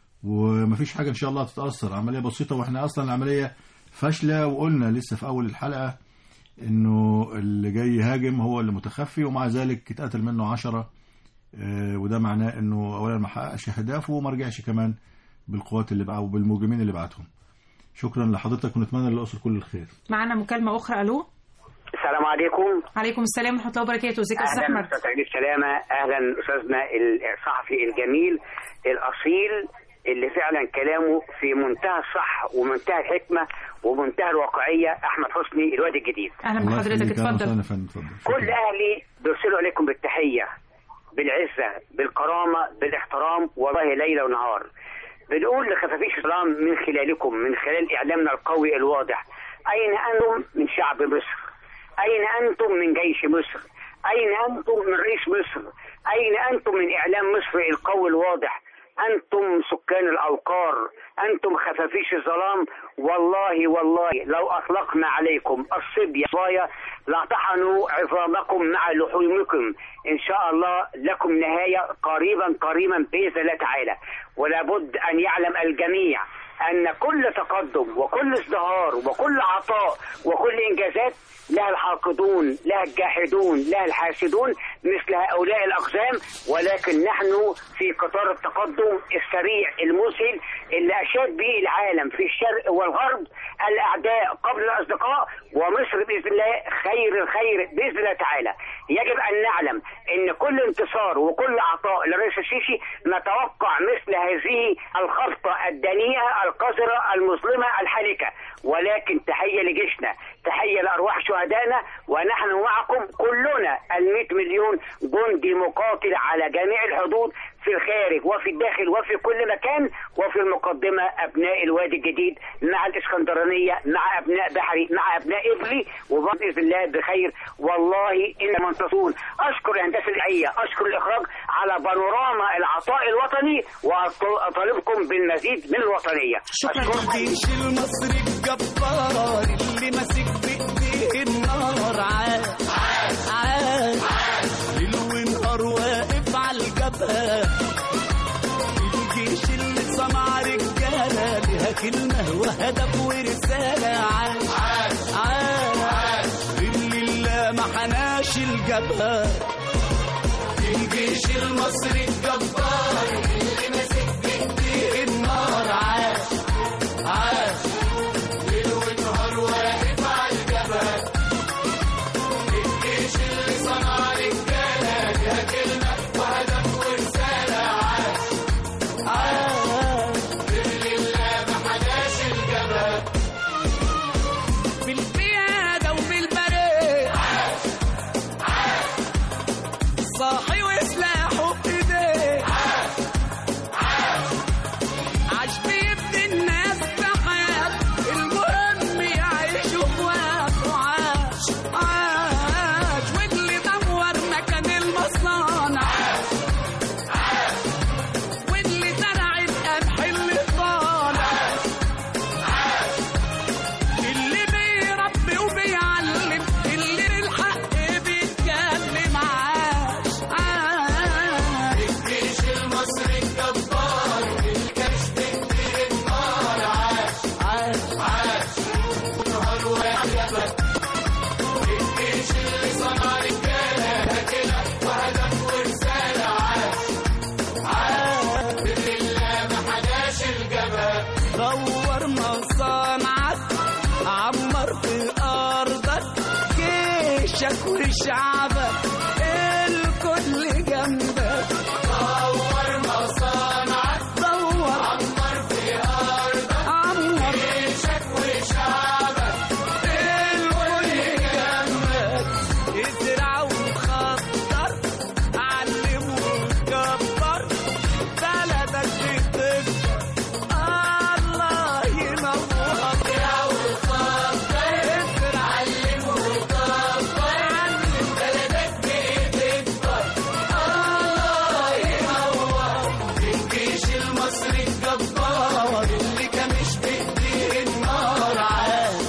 ومفيش حاجه ان شاء الله تتاثر عمليه بسيطه واحنا اصلا العمليه فاشله وقلنا لسه في اول الحلقه انه اللي جاي يهاجم هو اللي متخفي ومع ذلك اتقتل منه عشرة آه، وده معناه انه اولا ما حققش اهدافه وما رجعش كمان بالقوات اللي بعه وبالمجرمين اللي بعتهم شكرا لحضرتك ونتمنى للاقصر كل الخير معانا مكالمه اخرى الو السلام عليكم عليكم السلام ورحمه الله وبركاته ازيك يا استاذ اهلا احمد استاذ عيد سلامه اهلا استاذنا الصحفي الجميل الاصيل اللي فعلا كلامه في منتهى الصح ومنتهى الحكمه ومنتهى الواقعيه احمد حسني الواد الجديد اهلا الله بحضرتك يخليك. أهلا اتفضل وسهلا يا فندم اتفضل كل اهلي بيرسلوا عليكم بالتحيه بالعزه بالكرامه بالاحترام والله ليل ونهار بنقول لخفافيش الظلام من خلالكم من خلال اعلامنا القوي الواضح اين انتم من شعب مصر اين انتم من جيش مصر اين انتم من رئيس مصر اين انتم من اعلام مصر القوي الواضح انتم سكان الاوقار انتم خفافيش الظلام والله والله لو اطلقنا عليكم الصبية صايا لطحنوا عظامكم مع لحومكم ان شاء الله لكم نهايه قريبا قريبا باذن الله تعالى ولا بد ان يعلم الجميع ان كل تقدم وكل ازدهار وكل عطاء وكل انجازات لها الحاقدون لها الجاحدون لها الحاسدون مثل هؤلاء الاقزام ولكن نحن في قطار التقدم السريع المسهل اللي اشاد به العالم في الشرق والغرب الاعداء قبل الاصدقاء ومصر باذن الله خير الخير باذن الله تعالى يجب ان نعلم ان كل انتصار وكل عطاء للرئيس السيسي نتوقع مثل هذه الخطه الدنيئه القذره المظلمه الحالكه ولكن تحيه لجيشنا تحيه لارواح شهدائنا ونحن معكم كلنا ال 100 مليون جندي مقاتل على جميع الحدود في الخارج وفي الداخل وفي كل مكان وفي المقدمة أبناء الوادي الجديد مع الإسكندرانية مع أبناء بحري مع أبناء إبلي وبإذن الله بخير والله إن منتصرون أشكر الهندسة الإذاعية أشكر الإخراج على بانوراما العطاء الوطني وأطالبكم بالمزيد من الوطنية الجيش المصري الجبار اللي ماسك بايديه النار عاد عاد ليل ونهار واقف على الجبهه الجيش اللي صنع رجاله ليها كلمه وهدف ورساله عاد عاد اللي لله ما حناش الجبهه الجيش المصري الجبار اللي ماسك بايديه النار عاد عاد ليل ونهار واقف على الجبهة الجيش اللي صنع رجالة ليها كلمة وهدف ورسالة عاد عاد لله ما حداش الجبهة في القيادة وفي البريد عاد عاد صاحي وسلاحه في ايديه عاد عاد عاش بيبني الناس بحياة المهم يعيشوا بوقت وعاش عاش واللي دور مكان المصانع واللي زرع القمح اللي طالع اللي بيربي وبيعلم اللي بالحق بيتكلم عاش عاش الجيش المصري الجبار الجيش بيطير النار عاش عاش عاش نهار واحد الجيش اللي صنع رجاله كده وهدف ورساله عاش عاش بالله ما حداش الجبهه دور مصانعك عمر في ارضك جيشك وشعبك الكل جنبك دور مصانعك دور عمر في ارضك عمر جيشك وشعبك الكل جنبك ازرع وخطر علم وكبر بلدك بتكبر الله ينور ازرع وخطر ازرع علم وكبر علم بلدك بتكبر الله ينور الجيش المصري الجبار اللي كمش بايديه النار عاش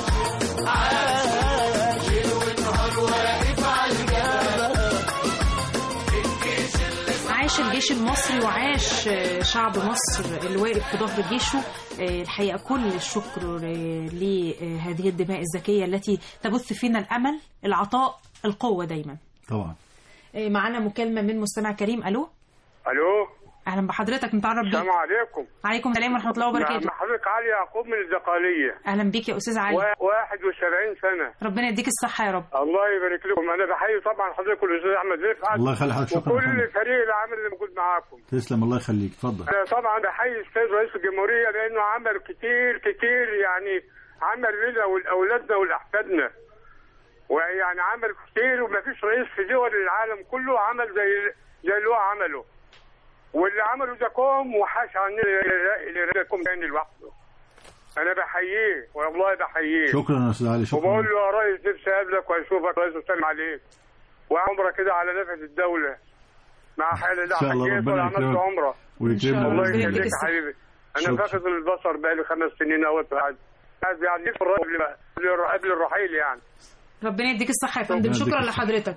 عاش ليل ونهار واقف على الجبهه الجيش اللي عاش الجيش المصري وعاش آه، شعب مصر اللي واقف في ظهر جيشه آه، الحقيقة كل الشكر آه، لهذه الدماء الزكية التي تبث فينا الأمل العطاء القوة دايما طبعا آه، معانا مكالمة من مستمع كريم ألو الو أهلا بحضرتك نتعرف السلام بيك عليكم عليكم السلام ورحمة الله وبركاته مع حضرتك علي يعقوب من الزقاليه أهلا بيك يا أستاذ علي و- 71 سنه ربنا يديك الصحة يا رب الله يبارك لكم انا بحيي طبعا حضرتك والاستاذ احمد رفعت الله يخلي حضرتك، شكرا يا وكل فندم. فريق العمل اللي موجود معاكم تسلم الله يخليك اتفضل أنا طبعا بحيي الاستاذ رئيس الجمهوريه لانه عمل كتير كتير يعني عمل لنا ولاولادنا ولاحفادنا ويعني عمل كتير وما فيش رئيس في دول العالم كله عمل زي زي اللي هو عمله واللي عمله ده كوم وحاش عننا لكم تاني لوحده انا بحييه والله بحييه شكرا يا استاذ علي شكرا وبقول له يا ريس نفسي اقابلك واشوفك ريس وسلم عليك وعمره كده على نفس الدوله مع حال لا إن شاء الله حكيت ربنا ولا عملت يكرمك. عمره ويكرمنا الله بإذن الله. يخليك يا حبيبي انا شكرا. فاقد البصر بقالي خمس سنين اهوت قاعد قاعد يعني في الرحيل قبل قبل الرحيل يعني ربنا يديك الصحة يا فندم ربنا شكرا يديك الصحة. لحضرتك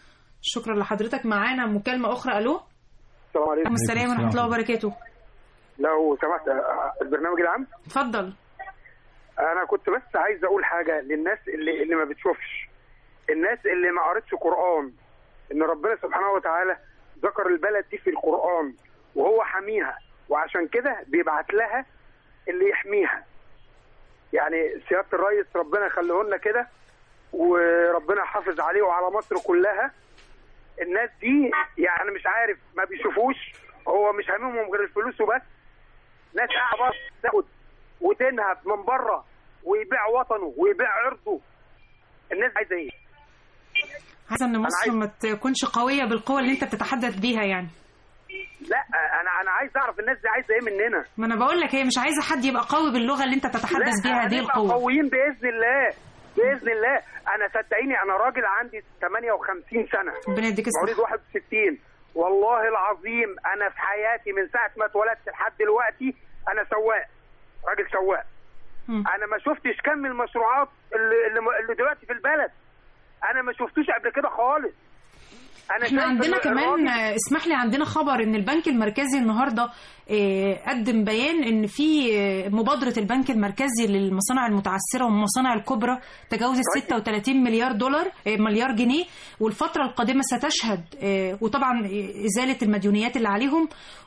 شكرا لحضرتك معانا مكالمة أخرى ألو السلام عليكم السلام ورحمة الله وبركاته لو سمحت آه، البرنامج العام اتفضل انا كنت بس عايز اقول حاجه للناس اللي اللي ما بتشوفش الناس اللي ما قرتش قران ان ربنا سبحانه وتعالى ذكر البلد دي في القران وهو حاميها وعشان كده بيبعت لها اللي يحميها يعني سياده الرئيس ربنا يخليه لنا كده وربنا يحافظ عليه وعلى مصر كلها الناس دي يعني مش عارف ما بيشوفوش هو مش هاممهم غير الفلوس وبس ناس قاعده بس تاخد وتنهب من بره ويبيع وطنه ويبيع عرضه الناس عايزه ايه؟ عايزه ان مصر ما تكونش قويه بالقوه اللي انت بتتحدث بيها يعني لا انا انا عايز اعرف الناس دي عايزه ايه مننا ما انا بقول لك هي مش عايزه حد يبقى قوي باللغه اللي انت بتتحدث لا، بيها دي هنبقى القوه قويين باذن الله باذن الله انا صدقيني انا راجل عندي 58 سنه ربنا يديك الصحة. مواليد 61 والله العظيم انا في حياتي من ساعه ما اتولدت لحد دلوقتي انا سواق راجل سواق انا ما شفتش كم المشروعات اللي, اللي, اللي دلوقتي في البلد انا ما شفتوش قبل كده خالص انا احنا شايف عندنا إن كمان الراجل- آه، اسمح لي عندنا خبر ان البنك المركزي النهارده آه، قدم بيان ان في آه، مبادره البنك المركزي للمصانع المتعثره والمصانع الكبرى تجاوزت 36 مليار دولار آه، مليار جنيه والفتره القادمه ستشهد آه، وطبعا آه، ازاله المديونيات اللي عليهم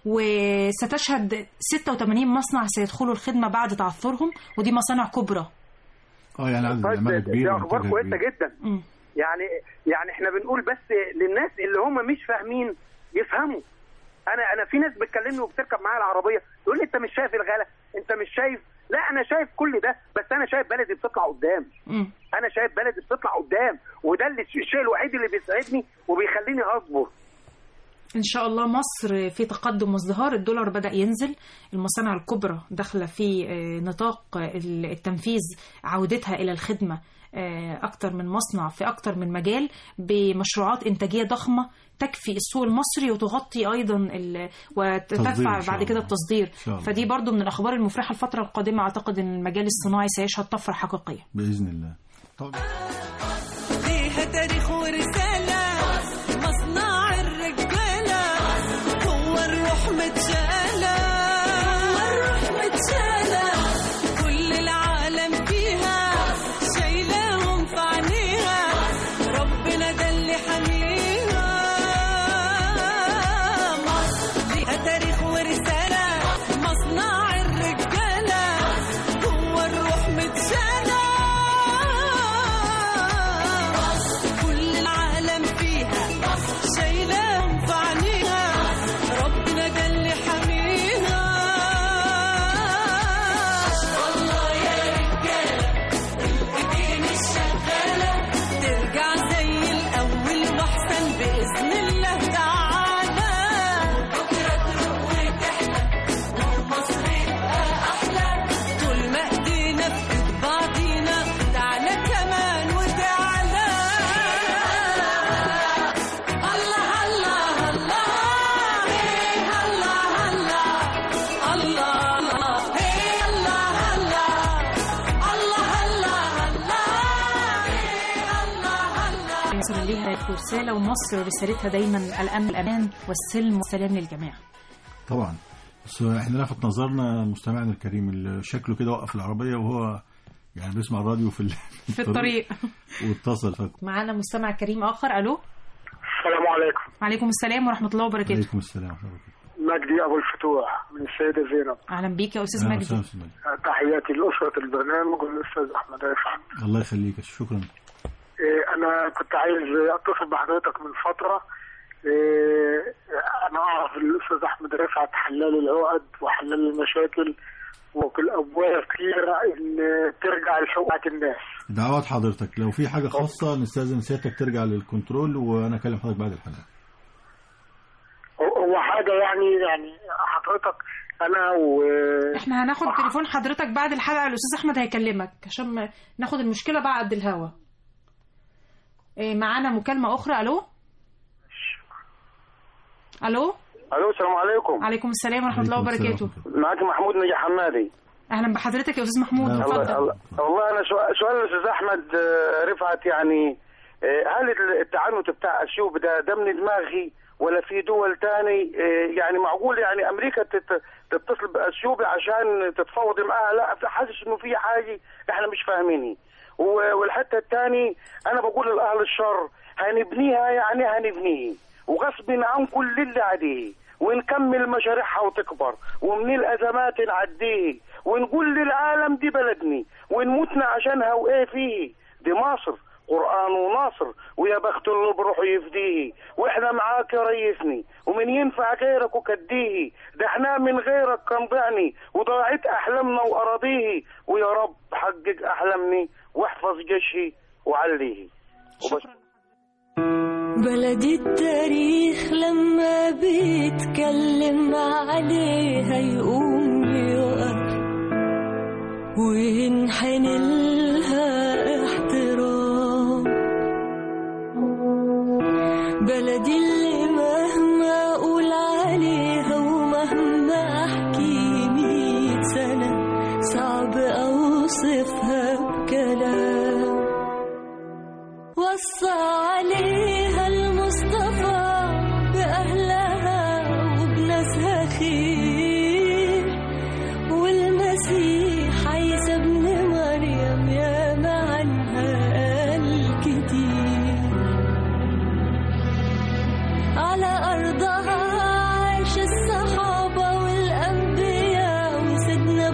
وستشهد 86 مصنع سيدخلوا الخدمه بعد تعثرهم ودي مصانع كبرى اه يعني عدد طيب العمالة دي كبير اخبار وإنتاجها كويسه كبير. جدا يعني يعني احنا بنقول بس للناس اللي هم مش فاهمين يفهموا انا انا في ناس بتكلمني وبتركب معايا العربيه تقول لي انت مش شايف الغلا انت مش شايف لا انا شايف كل ده بس انا شايف بلدي بتطلع قدام انا شايف بلدي بتطلع قدام وده اللي الشيء الوحيد اللي بيسعدني وبيخليني اصبر ان شاء الله مصر في تقدم وازدهار الدولار بدا ينزل المصانع الكبرى داخله في آه، نطاق آه، التنفيذ عودتها الى الخدمه آه، اكتر من مصنع في اكتر من مجال بمشروعات انتاجيه ضخمه تكفي السوق المصري وتغطي ايضا ال... تصدير وتدفع إن شاء بعد كده الله. التصدير شاء الله. فدي برضو من الاخبار المفرحه الفتره القادمه اعتقد ان المجال الصناعي سيشهد طفره حقيقيه باذن الله طبعا ليها تاريخ ورسالة مصنع الرجالة هو الروح متشالة هو الروح متشالة كل العالم فيها شايلاهم في عينيها ربنا ده اللي حميها مصر ليها تاريخ ورسالة مصنع الرجالة هو الروح متشالة كل العالم فيها شايلاهم في عينيها ربنا ده اللي حميها والله يا رجالة الايدين الشغالة ترجع زي الأول وأحسن بإذن الله تعالى بكرة تروح وتحلى ومصر يبقى أحلى طول ما إيدينا في إيد بعضينا تعالى كمان وتعالى الله الله الله إيه الله الله الله الله إيه الله الله الله الله الله مصر ليها رساله ومصر رسالتها دايما الامن الامان والسلم والسلام للجميع طبعا بس احنا لفت نظرنا مستمعنا الكريم اللي شكله كده وقف العربيه وهو يعني بيسمع الراديو في ال- في الطريق واتصل فك معانا مستمع كريم اخر الو السلام عليكم وعليكم السلام ورحمه الله وبركاته عليكم السلام ورحمه الله مجدي ابو الفتوح من السيده زينب اهلا بيك يا استاذ أهلا مجدي وسهلا أستاذ مجدي. تحياتي لاسره البرنامج والاستاذ احمد رفعت الله يخليك شكرا إيه، انا كنت عايز اتصل بحضرتك من فتره إيه، انا اعرف الاستاذ احمد رفعت حلال العقد وحلال المشاكل وكل ابواب كتير ان ترجع لشوقة الناس دعوات حضرتك لو في حاجه خاصه نستاذن سيادتك ترجع للكنترول وانا اكلم حضرتك بعد الحلقه هو- هو حاجه يعني يعني حضرتك انا و احنا هناخد تليفون حضرتك بعد الحلقه الاستاذ احمد هيكلمك عشان ما- ناخد المشكله بعد الهوا إيه معانا مكالمه اخرى الو الو الو السلام عليكم عليكم السلام ورحمه الله وبركاته معك محمود نجا حمادي اهلا بحضرتك يا استاذ محمود الله اتفضل الله والله انا سؤال سؤال الاستاذ احمد آه، رفعت يعني آه، هل التعنت بتاع الشوب ده ده من دماغي ولا في دول تاني آه، يعني معقول يعني امريكا تت- تتصل باثيوبيا عشان تتفاوض معاها لا في- حاسس انه في حاجه احنا مش فاهمينها و- والحته الثاني انا بقول لاهل الشر هنبنيها يعني هنبنيه وغصب عن كل اللي عليه ونكمل مشاريعها وتكبر ومن الازمات نعديه ونقول للعالم دي بلدني ونموتنا عشانها وايه فيه دي مصر قرآن وناصر ويا بخت اللي بروحه يفديه واحنا معاك يا ريسني ومن ينفع غيرك وكديه ده احنا من غيرك كان ضعني وضاعت احلامنا واراضيه ويا رب حقق احلامني واحفظ جيشي وعليه وبش... بلدي التاريخ لما بيتكلم عليها يقوم يقف وينحني لها احترام بلدي اللي مهما اقول عليها ومهما احكي مية سنة صعب اوصفها بكلام وصى عليها المصطفى بأهلها وبناسها خير والمسيح عيسى ابن مريم يا عنها قال كتير على أرضها عاش الصحابة والأنبياء وسيدنا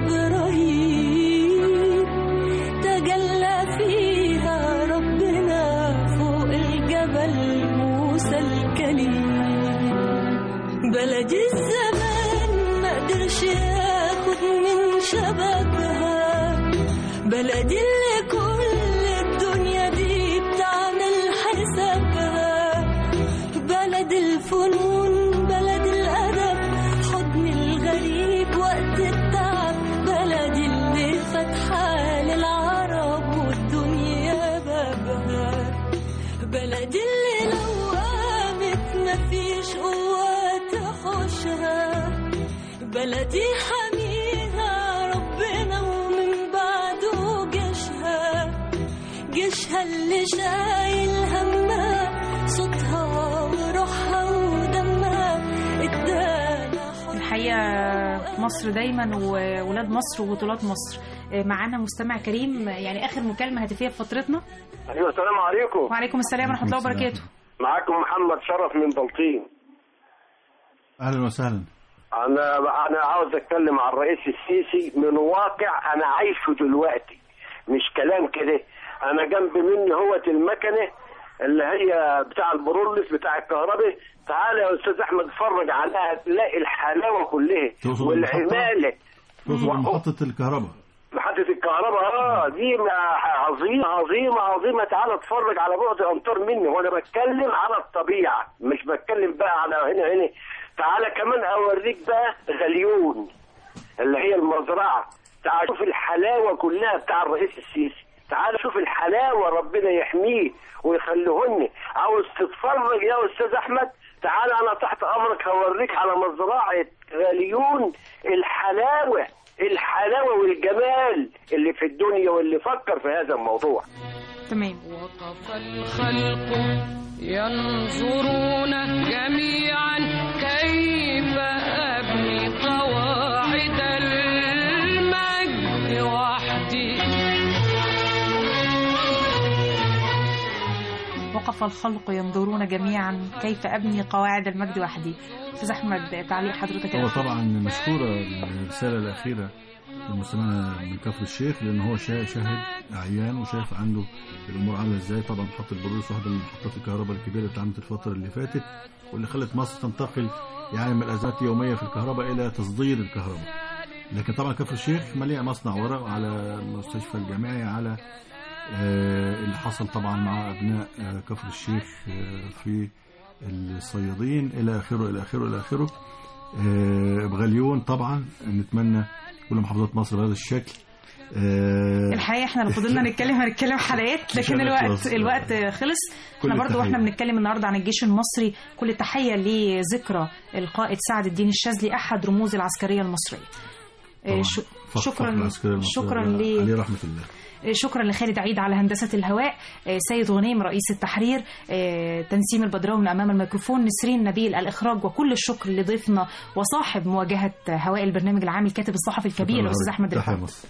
إبراهيم تجلى فيها ربنا فوق الجبل موسى الكليم بلد الزمان ما قدرش ياخد من شبابها بلد اللي كل الدنيا دي بتعمل حسابها بلد الفنون بلد الأدب حضن الغريب وقت التعب بلد اللي فاتحة للعرب والدنيا بابها بلد اللي لو قامت مفيش قوة تحوشها بلدي حميها ربنا ومن بعده جيشها جيشها اللي شايل همها صوتها وروحها ودمها ادانا الحقيقة مصر دايما وولاد مصر وبطولات مصر معانا مستمع كريم يعني آخر مكالمة هاتفية في فترتنا ايوه السلام عليكم وعليكم السلام ورحمة الله وبركاته معاكم محمد شرف من بلطيم اهلا وسهلا انا انا عاوز اتكلم عن الرئيس السيسي من واقع انا عايشه دلوقتي مش كلام كده انا جنب مني هوت المكنه اللي هي بتاع البرولس بتاع الكهرباء تعالى يا استاذ احمد اتفرج عليها تلاقي الحلاوه كلها تقصد والعماله تقصد محطة الكهرباء محطة الكهرباء اه دي ما- عظيمة عظيمة عظيمة تعالى اتفرج على بعد امتار مني وانا بتكلم على الطبيعة مش بتكلم بقى على هنا هنا تعالى كمان اوريك بقى غليون اللي هي المزرعة تعال شوف الحلاوة كلها بتاع الرئيس السيسي تعال شوف الحلاوة ربنا يحميه ويخليهن عاوز تتفرج يا استاذ احمد تعال انا تحت امرك هوريك على مزرعة غليون الحلاوة الحلاوة والجمال اللي في الدنيا واللي فكر في هذا الموضوع تمام وقف الخلق ينظرون جميعا كيف أبني قواعد المجد وحدي وقف الخلق ينظرون جميعا كيف أبني قواعد المجد وحدي أستاذ أحمد تعليق حضرتك هو الأخير. طبعا مشكورة الرسالة الأخيرة لمستمعنا من كفر الشيخ لأن هو شا- شاهد عيان وشايف عنده الأمور عاملة إزاي طبعا محطة البروس واحدة من محطات الكهرباء الكبيرة اللي اتعملت الفترة اللي فاتت واللي خلت مصر تنتقل يعني من الأزمات اليومية في الكهرباء إلى تصدير الكهرباء لكن طبعا كفر الشيخ مليء مصنع ورق على المستشفى الجامعي على آه، اللي حصل طبعا مع أبناء آه، كفر الشيخ آه، في الصيادين إلى آخره إلى آخره إلى آخره آه، بغليون طبعا نتمنى كل محافظات مصر بهذا الشكل آه، الحقيقة احنا لو فضلنا نتكلم هنتكلم حلقات مش لكن الوقت هنخلص. الوقت خلص كل احنا برضو التحية. واحنا بنتكلم النهارده عن الجيش المصري كل التحية لذكرى القائد سعد الدين الشاذلي أحد رموز العسكرية المصرية آه، طبعاً. ش- فخر شكرا العسكرية المصرية شكرا عليه ل رحمة الله شكرا لخالد عيد على هندسة الهواء آه، سيد غنيم رئيس التحرير آه، تنسيم البدراوي من أمام الميكروفون نسرين نبيل الإخراج وكل الشكر لضيفنا وصاحب مواجهة هواء البرنامج العام الكاتب الصحفي الكبير شكراً الأستاذ لحضرتك. أحمد تحية رفعت مصر.